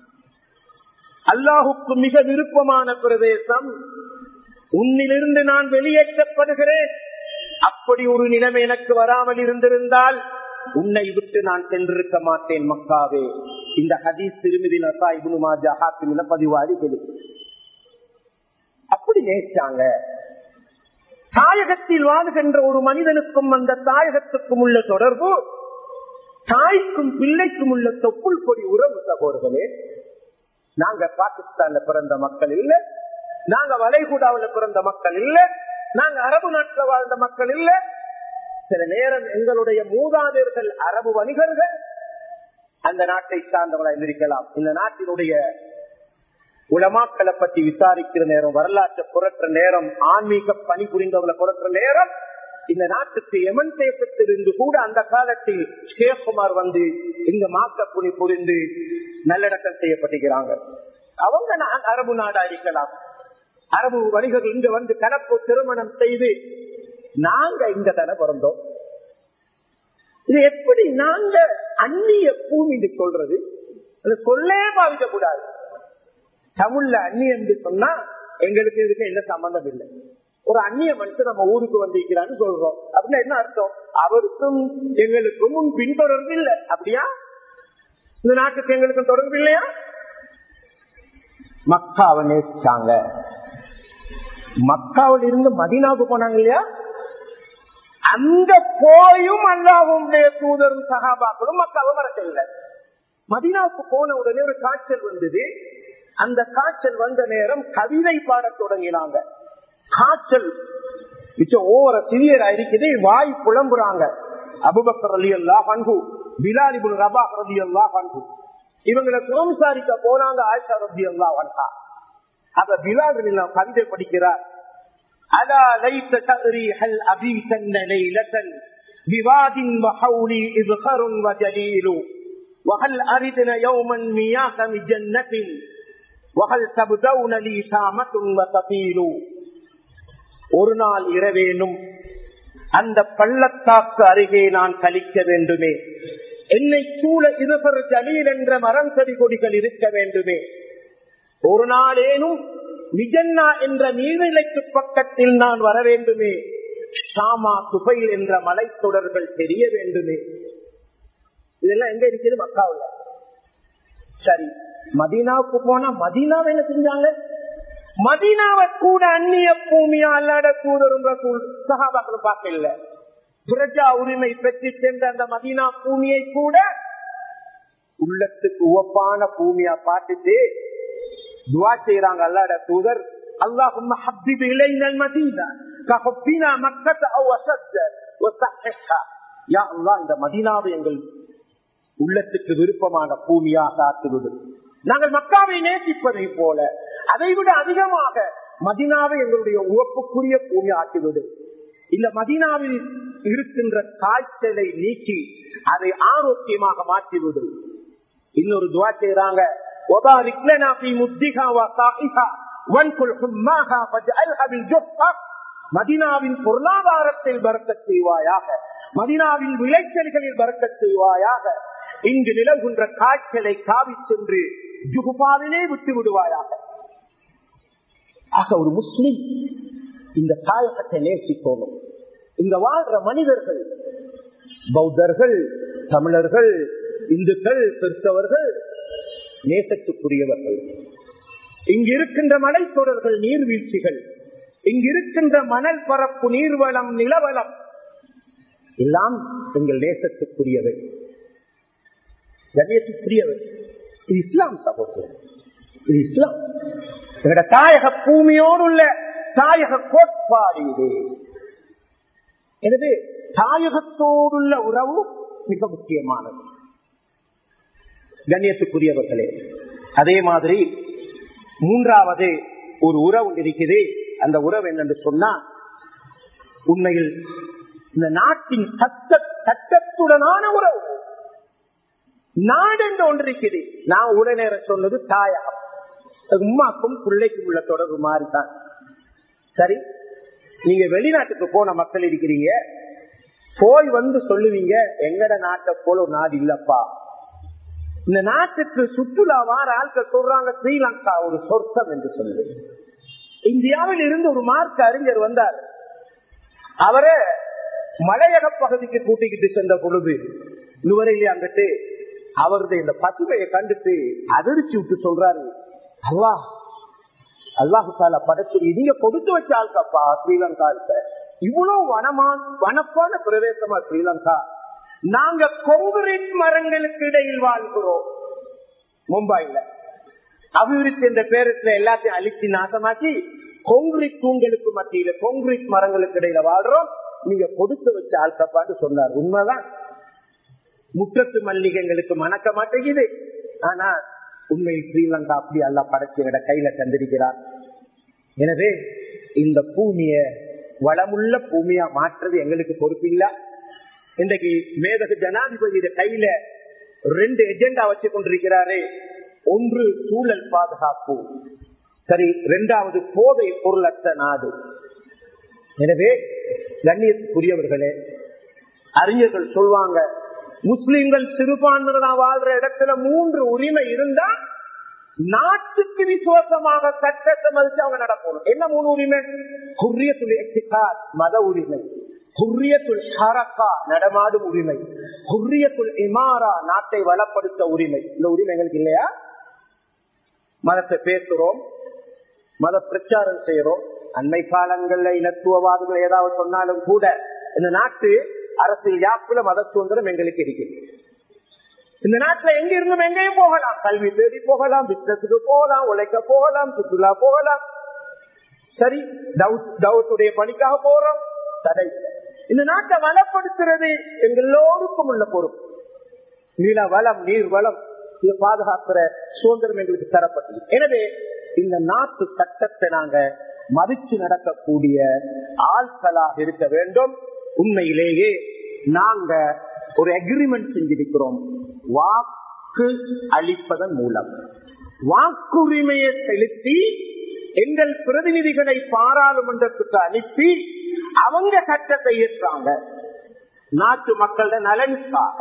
அல்லாஹுக்கு மிக விருப்பமான பிரதேசம் உன்னிலிருந்து நான் வெளியேற்றப்படுகிறேன் அப்படி ஒரு நிலைமை எனக்கு வராமல் இருந்திருந்தால் உன்னை விட்டு நான் சென்றிருக்க மாட்டேன் மக்காவே இந்த ஹதீஸ் திருமதி நசாயிபுனு மாஜா ஹாக்கிமில பதிவாதிகளே அப்படி நேசிச்சாங்க தாயகத்தில் வாழுகின்ற ஒரு மனிதனுக்கும் அந்த தாயகத்துக்கும் உள்ள தொடர்பு தாய்க்கும் பிள்ளைக்கும் உள்ள தொப்புள் கொடி உறவு சகோதரர்களே நாங்க பாகிஸ்தான்ல பிறந்த மக்கள் இல்ல நாங்க வளைகுடாவில் பிறந்த மக்கள் இல்ல நாங்க அரபு நாட்டில் வாழ்ந்த மக்கள் இல்ல சில நேரம் எங்களுடைய மூதாதையர்கள் அரபு வணிகர்கள் அந்த நாட்டை சார்ந்தவர்களாக இருந்திருக்கலாம் இந்த நாட்டினுடைய உலமாக்களை பற்றி விசாரிக்கிற நேரம் வரலாற்றை புரட்டுற நேரம் ஆன்மீக பணி புரிந்தவங்களை புரட்டுற நேரம் இந்த நாட்டுக்கு எமன் தேசத்திலிருந்து கூட அந்த காலத்தில் ஷேகுமார் வந்து இங்க மாக்க புனி புரிந்து நல்லடக்கம் செய்யப்பட்டிருக்கிறாங்க அவங்க நான் அரபு நாடா இருக்கலாம் அரபு வணிகர்கள் இங்க வந்து கலப்பு திருமணம் செய்து நாங்க இங்க தானே பிறந்தோம் இது எப்படி நாங்க அந்நிய பூமி சொல்றது சொல்லே பாவிக்க கூடாது தமிழ்ல அந்நிய என்று சொன்னா எங்களுக்கு இதுக்கு எந்த சம்பந்தம் இல்லை ஒரு அந்நிய மனுஷன் நம்ம ஊருக்கு வந்திருக்கிறான்னு சொல்றோம் அப்படின்னா என்ன அர்த்தம் அவருக்கும் எங்களுக்கும் முன் பின்தொடர்பு இல்லை அப்படியா இந்த நாட்டுக்கு எங்களுக்கும் தொடர்பு இல்லையா மக்காவை நேசிச்சாங்க மக்காவில் இருந்து மதினாவுக்கு போனாங்க இல்லையா அங்க போயும் அல்லாவுடைய தூதரும் சகாபாக்களும் மக்காவை மறக்கவில்லை மதினாவுக்கு போன உடனே ஒரு காய்ச்சல் வந்தது அந்த காய்ச்சல் வந்த நேரம் கவிதை பாடத் தொடங்கினாங்க காய்ச்சல் மிச்சம் ஓவர சிவியர் இருக்குது வாய் புலம்புறாங்க அபுபக்கர் அலி அல்லா பண்பு பிலாலிபுல் ரபா ரதி அல்லா பண்பு இவங்களை சுகம் விசாரிக்க போனாங்க ஆயிஷா ரதி அல்லா வன்ஹா அப்ப பிலால் கவிதை படிக்கிறார் ألا ليت ثأري هل أبيتن ليلة بواد وحولي إذخر وجليل وهل أردن يوما مياه من جنة وهل تبدون لي سامة وتقيل ஒரு நாள் இரவேனும் அந்த பள்ளத்தாக்கு அருகே நான் கழிக்க வேண்டுமே என்னை சூழ இருபர் ஜலீல் என்ற மரம் செடி கொடிகள் இருக்க வேண்டுமே ஒரு நாளேனும் மிஜன்னா என்ற நீர்நிலைக்கு பக்கத்தில் நான் வர வேண்டுமே ஷாமா துபைல் என்ற மலைத்தொடர்கள் தெரிய வேண்டுமே இதெல்லாம் எங்க இருக்குது மக்காவுல சரி மதீனாவுக்கு போனா மதீனாவை என்ன செஞ்சாங்க மதீனாவை கூட அந்நிய பூமியா அல்லாட தூதரும் ரசூல் சகாபாக்கள் பார்க்கல பிரஜா உரிமை பெற்று சென்ற அந்த மதீனா பூமியை கூட உள்ளத்துக்கு உவப்பான பூமியா பார்த்துட்டு துவா செய்யறாங்க அல்லாட தூதர் اللهم حبب الينا المدينه كحبنا مكه او اشد وصححها يا الله இந்த மதீனாவை எங்கள் உள்ளத்துக்கு விருப்பமான பூமியாக ஆக்குவது நாங்கள் மக்காவை நேசிப்பதை போல அதை விட அதிகமாக மதினாவை எங்களுடைய உவப்புக்குரிய பூமி ஆக்கிவிடு இந்த மதினாவில் இருக்கின்ற காய்ச்சலை நீக்கி அதை ஆரோக்கியமாக மாற்றிவிடு இன்னொரு துவா செய்யறாங்க மதினாவின் பொருளாதாரத்தில் பறக்க செய்வாயாக மதினாவின் விளைச்சல்களில் பறக்க செய்வாயாக இங்கு நிலவுகின்ற காய்ச்சலை காவி சென்று ஜுகுபாவிலே விட்டு விடுவாயாக ஆக ஒரு முஸ்லிம் இந்த தாயகத்தை நேசிக்கணும் இங்க வாழ்ற மனிதர்கள் பௌத்தர்கள் தமிழர்கள் இந்துக்கள் கிறிஸ்தவர்கள் நேசத்துக்குரியவர்கள் இங்கு இருக்கின்ற மலைத்தொடர்கள் நீர்வீழ்ச்சிகள் இங்கு இருக்கின்ற மணல் பரப்பு நீர்வளம் நிலவளம் எல்லாம் எங்கள் நேசத்துக்குரியவை கண்ணியத்துக்குரியவர் இது இஸ்லாம் சகோதரர் இது இஸ்லாம் எங்களோட தாயக பூமியோடு உள்ள தாயக கோட்பாடு இது எனவே தாயகத்தோடுள்ள உறவு மிக முக்கியமானது கண்ணியத்துக்குரியவர்களே அதே மாதிரி மூன்றாவது ஒரு உறவு இருக்குது அந்த உறவு என்னென்று சொன்னா உண்மையில் இந்த நாட்டின் சட்ட சட்டத்துடனான உறவு நாடு என்று ஒன்று இருக்குது நான் உடனே சொன்னது தாயகம் உமாக்கும் பிள்ளைக்கும் உள்ள தொடர்பு மாறிதான் சரி நீங்க வெளிநாட்டுக்கு போன மக்கள் இருக்கிறீங்க போய் வந்து சொல்லுவீங்க எங்கட நாட்டை போல ஒரு நாடு இல்லப்பா இந்த நாட்டுக்கு சுற்றுலா வார ஆட்கள் சொல்றாங்க ஸ்ரீலங்கா ஒரு சொர்க்கம் என்று சொல்லு இந்தியாவில் இருந்து ஒரு மார்க் அறிஞர் வந்தார் அவரை மலையக பகுதிக்கு கூட்டிக்கிட்டு சென்ற பொழுது இதுவரையிலே அங்கிட்டு அவருடைய இந்த பசுமையை கண்டுட்டு அதிர்ச்சி விட்டு சொல்றாரு அல்லாஹ் அல்லாஹு தாலா படைச்சு நீங்க கொடுத்து வச்ச ஆள்காப்பா ஸ்ரீலங்கா இவ்வளவு வனமா வனப்பான பிரதேசமா ஸ்ரீலங்கா நாங்க கொங்குரீட் மரங்களுக்கு இடையில் வாழ்கிறோம் மும்பைல அபிவிருத்தி என்ற பேரத்துல எல்லாத்தையும் அழிச்சு நாசமாக்கி கொங்குரீட் தூண்களுக்கு மத்தியில கொங்குரீட் மரங்களுக்கு இடையில வாழ்றோம் நீங்க கொடுத்து வச்ச ஆள்கப்பான்னு சொன்னார் உண்மைதான் முற்றத்து மல்லிகைங்களுக்கு மணக்க மாட்டேங்குது ஆனா உண்மை ஸ்ரீலங்கா அப்படி அல்ல படைச்சியோட கையில தந்திருக்கிறார் எனவே இந்த பூமிய வளமுள்ள பூமியா மாற்றுறது எங்களுக்கு பொறுப்பில்ல இன்றைக்கு மேதக ஜனாதிபதியோட கையில ரெண்டு எஜெண்டா வச்சு கொண்டிருக்கிறாரே ஒன்று சூழல் பாதுகாப்பு சரி இரண்டாவது போதை பொருளற்ற நாடு எனவே கண்ணியத்துக்குரியவர்களே அறிஞர்கள் சொல்வாங்க முஸ்லிம்கள் சிறுபான்மைகளா வாழ்ற இடத்துல மூன்று உரிமை இருந்தா நாட்டுக்கு விசுவாசமாக சட்டத்தை மதிச்சு அவங்க நடக்கணும் என்ன மூணு உரிமை குரியத்துள் மத உரிமை குரியத்துள் ஹரக்கா நடமாடும் உரிமை குரியத்துள் இமாரா நாட்டை வளப்படுத்த உரிமை இந்த உரிமை எங்களுக்கு இல்லையா மதத்தை பேசுறோம் மத பிரச்சாரம் செய்யறோம் அண்மை காலங்கள்ல இனத்துவவாதிகள் ஏதாவது சொன்னாலும் கூட இந்த நாட்டு அரசியல் யாப்புல மத சுதந்திரம் எங்களுக்கு இருக்கு இந்த நாட்டுல எங்க இருந்தும் எங்கேயும் போகலாம் கல்வி தேடி போகலாம் பிசினஸுக்கு போகலாம் உழைக்க போகலாம் சுற்றுலா போகலாம் சரி தவுத்துடைய பணிக்காக போறோம் தடை இந்த நாட்டை வளப்படுத்துறது எங்க எல்லோருக்கும் உள்ள பொறுப்பு நில வளம் நீர் வளம் இது பாதுகாக்கிற சுதந்திரம் எங்களுக்கு தரப்பட்டது எனவே இந்த நாட்டு சட்டத்தை நாங்க மதிச்சு நடக்கக்கூடிய ஆட்களாக இருக்க வேண்டும் உண்மையிலேயே நாங்க ஒரு அக்ரிமெண்ட் செஞ்சிருக்கிறோம் வாக்கு அளிப்பதன் மூலம் வாக்குரிமையை செலுத்தி எங்கள் பிரதிநிதிகளை பாராளுமன்றத்துக்கு அனுப்பி அவங்க சட்டத்தை ஏற்றாங்க நாட்டு மக்களோட நலனுக்காக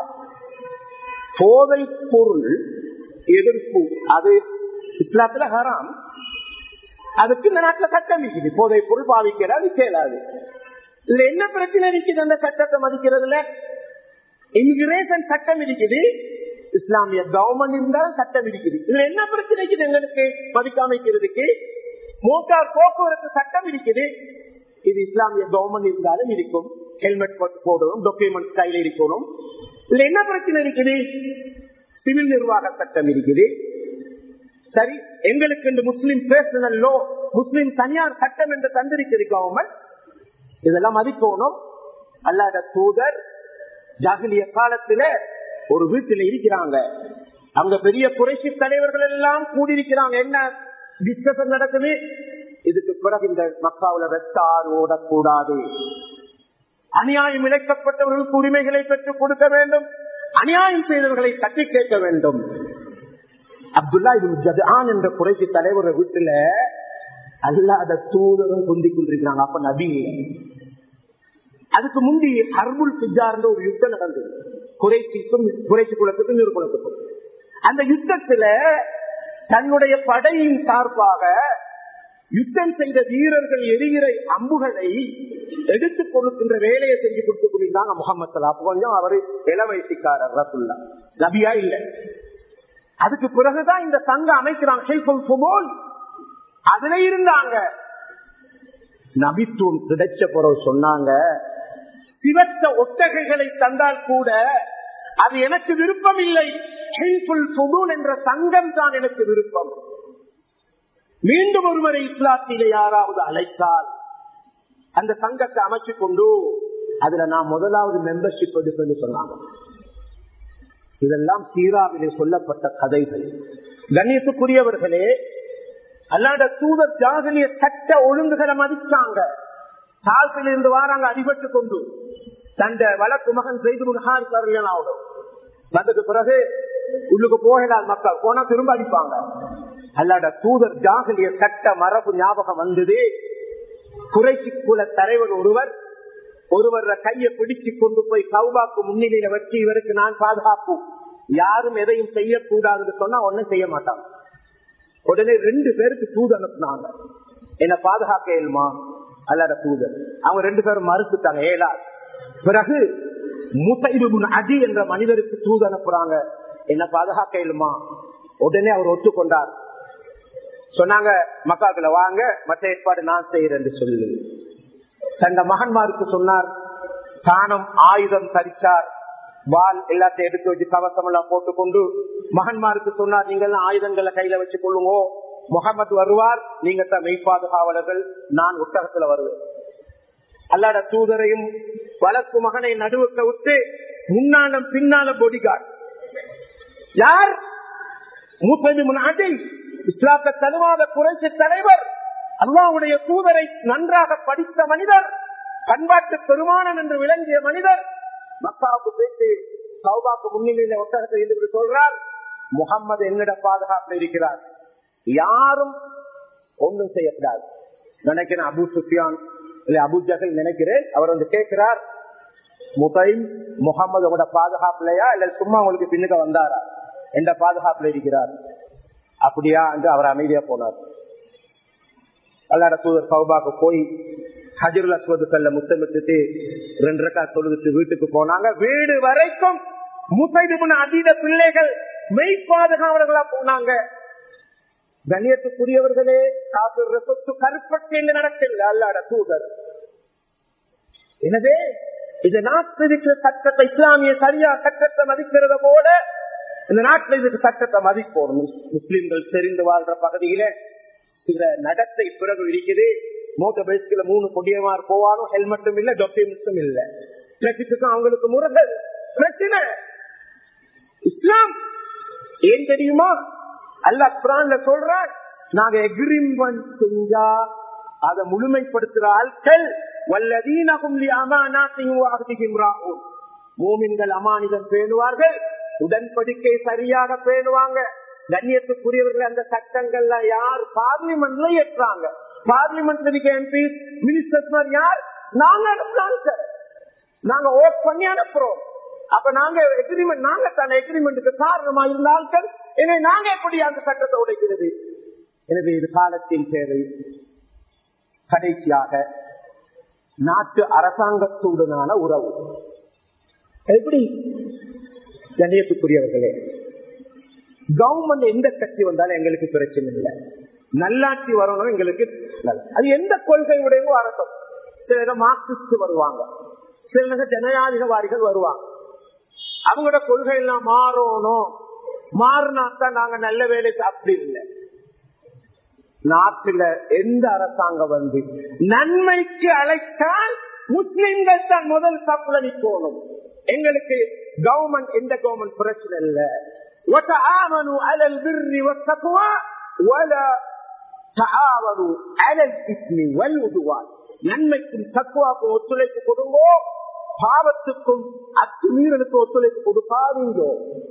போதை பொருள் எதிர்ப்பு அது இஸ்லாத்துல ஹராம் அதுக்கு இந்த நாட்டுல சட்டம் இருக்குது போதை பொருள் பாவிக்கிறாது கேளாது இதுல என்ன பிரச்சனை இருக்குது அந்த சட்டத்தை மதிக்கிறதுல இமிகிரேஷன் சட்டம் இருக்குது இஸ்லாமிய கவர்மெண்ட் இருந்தாலும் சட்டம் இருக்குது இதுல என்ன பிரச்சனை இருக்குது எங்களுக்கு மதிக்காமைக்கிறதுக்கு மோட்டார் போக்குவரத்து சட்டம் இருக்குது இது இஸ்லாமிய கவர்மெண்ட் இருந்தாலும் இருக்கும் ஹெல்மெட் போட்டு போடணும் டாக்குமெண்ட் கையில இருக்கணும் இதுல என்ன பிரச்சனை இருக்குது சிவில் நிர்வாக சட்டம் இருக்குது சரி எங்களுக்கு இந்த முஸ்லிம் பேர்சனல் லோ முஸ்லிம் தனியார் சட்டம் என்று தந்திருக்கிறது கவர்மெண்ட் இதெல்லாம் மதிக்கணும் அல்லாத தூதர் ஜாகிலிய காலத்துல ஒரு வீட்டுல இருக்கிறாங்க அங்க பெரிய குறைசி தலைவர்கள் எல்லாம் கூடியிருக்கிறாங்க என்ன டிஸ்கஷன் நடக்குது இதுக்கு பிறகு இந்த மக்காவுல வெட்டார் ஓடக்கூடாது அநியாயம் இழைக்கப்பட்டவர்களுக்கு உரிமைகளை பெற்றுக் கொடுக்க வேண்டும் அநியாயம் செய்தவர்களை தட்டி கேட்க வேண்டும் அப்துல்லா இது ஜதான் என்ற குறைசி தலைவர் வீட்டுல அல்லாத தூதரும் குந்தி கொண்டிருக்கிறாங்க அப்ப நபி அதுக்கு முந்தி ஹர்புல் சிஜார்ந்த ஒரு யுத்தம் நடந்தது குறைச்சிக்கும் குறைச்சி குலத்துக்கும் இன்னொரு குலத்துக்கும் அந்த யுத்தத்துல தன்னுடைய படையின் சார்பாக யுத்தம் செய்த வீரர்கள் எரிகிற அம்புகளை எடுத்துக் கொடுக்கின்ற வேலையை செஞ்சு கொடுத்து கொண்டிருந்தாங்க முகமது சலா அப்ப கொஞ்சம் அவரு இளவயசிக்காரர் ரசுல்லா நபியா இல்ல அதுக்கு பிறகுதான் இந்த சங்கம் அமைக்கிறாங்க அதுல இருந்தாங்க நபித்துவம் கிடைச்ச பிறகு சொன்னாங்க சிவத்த ஒட்டகைகளை தந்தால் கூட அது எனக்கு விருப்பம் இல்லை என்ற சங்கம் தான் எனக்கு விருப்பம் மீண்டும் ஒருவரை இஸ்லாத்திலே யாராவது அழைத்தால் அந்த சங்கத்தை அமைச்சு கொண்டு அதுல நான் முதலாவது மெம்பர்ஷிப் எடுப்பேன்னு சொன்னாங்க இதெல்லாம் சீராவிலே சொல்லப்பட்ட கதைகள் கண்ணியத்துக்குரியவர்களே அல்லாத தூதர் ஜாகலிய சட்ட ஒழுங்குகளை மதிச்சாங்க சால்பில் இருந்து வாராங்க அடிபட்டு கொண்டு தந்த வழக்கு மகன் செய்து ஆகணும் வந்ததுக்கு பிறகு உள்ளுக்கு போகலால் மக்கள் போனா திரும்ப அடிப்பாங்க அல்லாட தூதர் ஜாகலிய சட்ட மரபு ஞாபகம் வந்தது குறைச்சி குல தலைவர் ஒருவர் ஒருவர் கையை பிடிச்சு கொண்டு போய் கவுபாக்கு முன்னிலையில வச்சு இவருக்கு நான் பாதுகாப்பு யாரும் எதையும் செய்யக்கூடாதுன்னு சொன்னா ஒன்னும் செய்ய மாட்டாங்க உடனே ரெண்டு பேருக்கு தூது அனுப்புனாங்க என்ன பாதுகாக்க இயலுமா அல்லாத தூதர் அவங்க ரெண்டு பேரும் மறுத்துட்டாங்க ஏலா பிறகு முசைடுபுன் அதி என்ற மனிதருக்கு தூது அனுப்புறாங்க என்ன பாதுகாக்க இயலுமா உடனே அவர் ஒத்துக்கொண்டார் சொன்னாங்க மக்காக்களை வாங்க மற்ற ஏற்பாடு நான் செய்யறேன் சொல்லு தந்த மகன்மாருக்கு சொன்னார் தானும் ஆயுதம் தரிச்சார் வால் எல்லாத்தையும் எடுத்து வச்சு கவசம் எல்லாம் போட்டுக்கொண்டு மகன்மாருக்கு சொன்னார் நீங்கள் ஆயுதங்களை கையில வச்சு கொள்ளுங்க முகமது வருவார் நீங்க தான் மெய் பாதுகாவலர்கள் நான் ஒட்டகத்துல வருவேன் அல்லாட தூதரையும் வளர்ப்பு மகனை நடுவுக்க விட்டு முன்னாலும் பின்னால பொடிகார்ட் யார் மூப்பது முன்னாடி இஸ்லாத்தை தருவாத குறைசி தலைவர் அல்லாவுடைய தூதரை நன்றாக படித்த மனிதர் பண்பாட்டு பெருமானம் என்று விளங்கிய மனிதர் மக்காவுக்கு பேசி சௌபாக்கு முன்னிலையில ஒட்டகத்தை இருந்து சொல்றார் முகம்மது என்னிட பாதுகாப்பு இருக்கிறார் யாரும் ஒன்றும் செய்யக்கூடாது நினைக்கிறேன் அபு சுஃபியான் இல்ல அபு ஜஹல் நினைக்கிறேன் அவர் வந்து கேட்கிறார் முகைம் முகமது உங்களோட பாதுகாப்புலையா இல்ல சும்மா உங்களுக்கு பின்னுக்க வந்தாரா எந்த பாதுகாப்புல இருக்கிறார் அப்படியா என்று அவர் அமைதியா போனார் அல்லாட தூதர் சௌபாக்கு போய் ஹஜருல் அஸ்வது கல்ல முத்தமிட்டு ரெண்டு ரக்கா தொழுதுட்டு வீட்டுக்கு போனாங்க வீடு வரைக்கும் முசைதுபுன அதீத பிள்ளைகள் மெய் பாதுகாவலர்களா போனாங்க கண்ணியத்துக்குரியவர்களே காப்பிடுற சொத்து கருப்பட்டில் நடக்கல அல்லாட தூதர் எனவே இந்த நாட்டில் இருக்கிற சட்டத்தை இஸ்லாமிய சரியா சட்டத்தை மதிக்கிறத போல இந்த நாட்டில் இதுக்கு சட்டத்தை மதிப்போம் முஸ்லிம்கள் செறிந்து வாழ்ற பகுதியில சில நடத்தை பிறகு இருக்குது மோட்டர் பைஸ்கில மூணு கொடியமார் போவானும் ஹெல்மெட்டும் இல்ல டாக்குமெண்ட்ஸும் இல்ல டிராபிக்கும் அவங்களுக்கு முறைகள் பிரச்சனை இஸ்லாம் ஏன் தெரியுமா அல்ல குரான்ல சொல்ற நாங்க எக்ரிமெண்ட் செஞ்சா அதை முழுமைப்படுத்துற ஆட்கள் வல்லதீனகும் அமானாத்தையும் வாகுகின்றாகும் மூமின்கள் அமானிதம் பேணுவார்கள் உடன்படிக்கை சரியாக பேணுவாங்க கண்ணியத்துக்குரியவர்கள் அந்த சட்டங்கள்ல யார் பார்லிமெண்ட்ல ஏற்றாங்க பார்லிமெண்ட்ல இருக்க எம்பி மினிஸ்டர்ஸ் யார் நாங்க அனுப்புறாங்க சார் நாங்க ஓட் பண்ணி அனுப்புறோம் அப்ப நாங்க எக்ரிமெண்ட் நாங்க தானே எக்ரிமெண்ட்டுக்கு காரணமா இருந்த ஆட்கள் எனவே நாங்க எப்படி அந்த சட்டத்தை உடைக்கிறது எனவே இது காலத்தின் தேவை கடைசியாக நாட்டு அரசாங்கத்துடனான உறவு எப்படி கண்ணியத்துக்குரியவர்களே கவர்மெண்ட் எந்த கட்சி வந்தாலும் எங்களுக்கு பிரச்சனை இல்லை நல்லாட்சி வரணும் எங்களுக்கு நல்லது. அது எந்த கொள்கையுடையவோ வரட்டும் சில இடம் மார்க்சிஸ்ட் வருவாங்க சில இடம் ஜனநாயகவாதிகள் வருவாங்க அவங்களோட கொள்கை எல்லாம் மாறணும் மாறினாத்தான் நாங்க நல்ல வேலை அப்படி இல்லை நாட்டுல எந்த அரசாங்கம் வந்து நன்மைக்கு அழைச்சால் முஸ்லிம்கள் தான் முதல் தப்புல நிற்கணும் எங்களுக்கு கவர்மெண்ட் எந்த கவர்மெண்ட் பிரச்சனை இல்ல وتعاونوا على البر والتقوى ولا تعاونوا على الاثم والعدوان நன்மைக்கும் தக்குவாக்கும் ஒத்துழைப்பு கொடுங்கோ பாவத்துக்கும் அத்துமீறலுக்கும் ஒத்துழைப்பு கொடுக்காதீங்கோ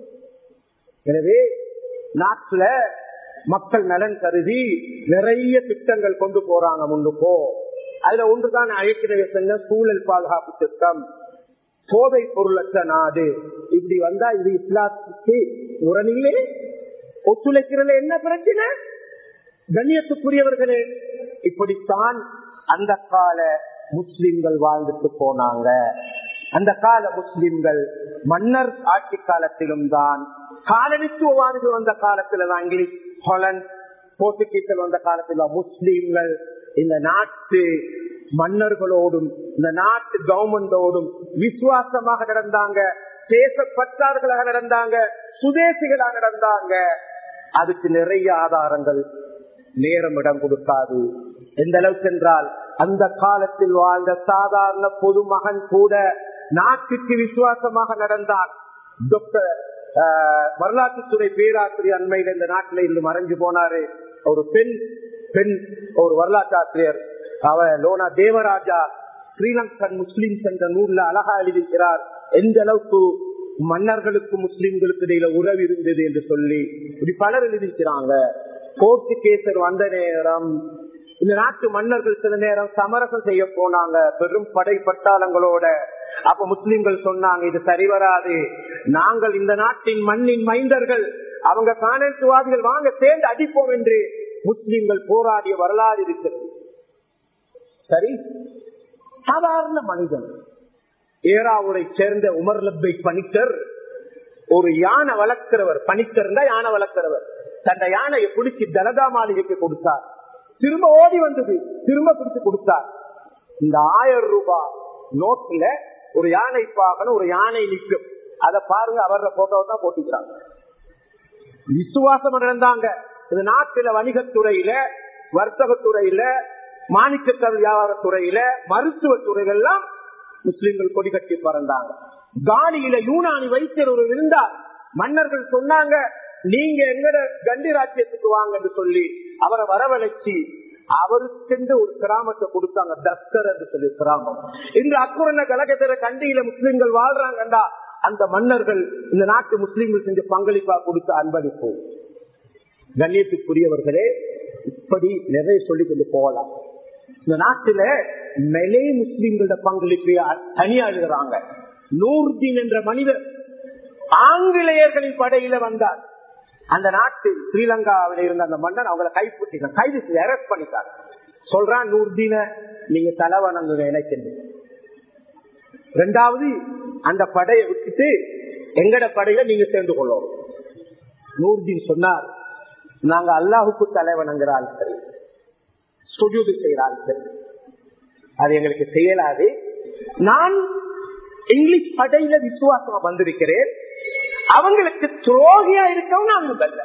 எனவே நாட்டுல மக்கள் நலன் கருதி நிறைய திட்டங்கள் கொண்டு போறாங்க முன்னுக்கோ அதுல ஒன்றுதான் ஏற்கனவே சொன்ன சூழல் பாதுகாப்பு திட்டம் போதை பொருளற்ற நாடு இப்படி வந்தா இது இஸ்லாத்துக்கு உரனில்லே ஒத்துழைக்கிறதுல என்ன பிரச்சனை கண்ணியத்துக்குரியவர்களே இப்படித்தான் அந்த கால முஸ்லிம்கள் வாழ்ந்துட்டு போனாங்க அந்த கால முஸ்லிம்கள் மன்னர் ஆட்சி காலத்திலும் தான் காலனித்துவவாதிகள் வந்த காலத்துல தான் இங்கிலீஷ் ஹொலண்ட் போர்த்துகீசல் வந்த காலத்துல முஸ்லிம்கள் இந்த நாட்டு மன்னர்களோடும் இந்த நாட்டு கவர்மெண்டோடும் விசுவாசமாக நடந்தாங்க தேசப்பற்றார்களாக நடந்தாங்க சுதேசிகளாக நடந்தாங்க அதுக்கு நிறைய ஆதாரங்கள் நேரம் இடம் கொடுக்காது எந்த அளவுக்கு என்றால் அந்த காலத்தில் வாழ்ந்த சாதாரண பொதுமகன் கூட நாட்டுக்கு விசுவாசமாக நடந்தார் டாக்டர் வரலாற்றுத்துறை பேராசிரியர் அண்மையில் இந்த நாட்டில் இருந்து மறைஞ்சு போனாரு ஒரு பெண் பெண் ஒரு வரலாற்று ஆசிரியர் அவ லோனா தேவராஜா ஸ்ரீலங்கன் முஸ்லிம்ஸ் என்ற நூல்ல அழகா எழுதியிருக்கிறார் எந்த அளவுக்கு மன்னர்களுக்கு முஸ்லிம்களுக்கு இடையில உறவு இருந்தது என்று சொல்லி இப்படி பலர் எழுதியிருக்கிறாங்க கோர்ட்டு கேசர் வந்த நேரம் இந்த நாட்டு மன்னர்கள் சில நேரம் சமரசம் செய்ய போனாங்க பெரும் படை பட்டாளங்களோட அப்ப முஸ்லிம்கள் சொன்னாங்க இது சரி வராது நாங்கள் இந்த நாட்டின் மண்ணின் மைந்தர்கள் அவங்க காணத்துவாதிகள் வாங்க சேர்ந்து அடிப்போம் என்று முஸ்லிம்கள் போராடிய வரலாறு இருக்கிறது சரி சாதாரண மனிதன் ஏராவுரை சேர்ந்த உமர் லப்பை பணிக்கர் ஒரு யானை வளர்க்கிறவர் பணிக்கர் தான் யானை வளர்க்கிறவர் தந்த யானையை பிடிச்சி தலதா மாளிகைக்கு கொடுத்தார் திரும்ப ஓடி வந்தது திரும்ப பிடிச்சு கொடுத்தார் இந்த ஆயிரம் ரூபாய் நோட்டில ஒரு யானை பாகணும் ஒரு யானை நிற்கும் அதை பாருங்க அவர போட்டோ தான் போட்டிக்கிறாங்க விசுவாசம் நடந்தாங்க இந்த நாட்டில வணிகத்துறையில வர்த்தகத்துறையில மாணிக்கத்தல் வியாபாரத்துறையில மருத்துவ துறைகள்லாம் முஸ்லிம்கள் கொடி கட்டி பறந்தாங்க காலியில யூனானி வைத்தியர் ஒரு இருந்தார் மன்னர்கள் சொன்னாங்க நீங்க எங்கட கண்டி ராஜ்யத்துக்கு வாங்கன்னு சொல்லி அவரை வரவழைச்சி அவருக்கென்று ஒரு கிராமத்தை கொடுத்தாங்க தஸ்கர் என்று சொல்லி கிராமம் இன்று அக்குரண கலகத்தில கண்டியில முஸ்லிம்கள் வாழ்றாங்கண்டா அந்த மன்னர்கள் இந்த நாட்டு முஸ்லிம்கள் செஞ்ச பங்களிப்பா கொடுத்த அன்பளிப்பு கண்ணியத்துக்குரியவர்களே இப்படி நிறைய சொல்லி கொண்டு போகலாம் இந்த நாட்டுல மெலே முஸ்லிம்களோட பங்களிப்பை தனியா எழுதுறாங்க நூர்தீன் என்ற மனிதர் ஆங்கிலேயர்களின் படையில வந்தார் அந்த நாட்டு ஸ்ரீலங்காவில இருந்த அந்த மன்னன் அவங்களை கைப்பற்றிட்டாங்க கைது செய்து அரெஸ்ட் பண்ணிட்டாங்க சொல்றான் நூர்தீன நீங்க தலைவணங்க நினைக்கின்ற ரெண்டாவது அந்த படையை விட்டுட்டு எங்கட படையில நீங்க சேர்ந்து கொள்ளும் நூர்தீன் சொன்னார் நாங்க அல்லாஹுக்கு தலைவணங்குற ஆட்கள் சுஜூது செய்கிற ஆட்கள் அது எங்களுக்கு செய்யலாது நான் இங்கிலீஷ் படையில விசுவாசமா வந்திருக்கிறேன் அவங்களுக்கு துரோகியா இருக்கவும் நான் முதல்ல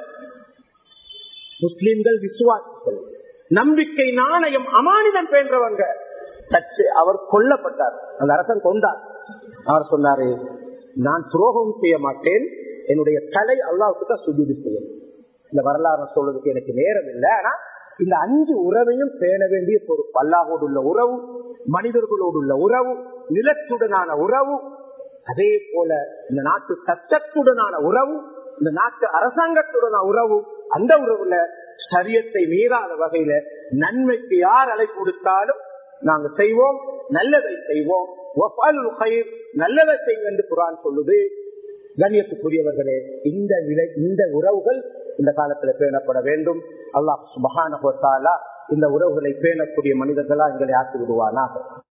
முஸ்லிம்கள் விசுவாசிகள் நம்பிக்கை நாணயம் அமானிதம் பேன்றவங்க சச்சு அவர் கொல்லப்பட்டார் அந்த அரசன் கொண்டார் அவர் சொன்னாரு நான் துரோகம் செய்ய மாட்டேன் என்னுடைய தலை அல்லாவுக்கு தான் சுஜூதி செய்யும் இந்த வரலாறு சொல்றதுக்கு எனக்கு நேரம் இல்லை ஆனா இந்த அஞ்சு உறவையும் பேண வேண்டிய பொறுப்பு அல்லாஹோடு உள்ள உறவு மனிதர்களோடு உள்ள உறவு நிலத்துடனான உறவு அதே போல இந்த நாட்டு சட்டத்துடனான உறவு இந்த நாட்டு அரசாங்கத்துடனான உறவு அந்த உறவுல சரியத்தை மீறாத வகையில நன்மைக்கு யார் அழைப்பு கொடுத்தாலும் நாங்க செய்வோம் நல்லதை செய்வோம் நல்லதை செய்வோம் என்று குரான் சொல்லுது கண்ணியத்துக்குரியவர்களே இந்த நிலை இந்த உறவுகள் இந்த காலத்துல பேணப்பட வேண்டும் அல்லாஹ் சுபகான இந்த உறவுகளை பேணக்கூடிய மனிதர்களா எங்களை ஆக்கி விடுவானாக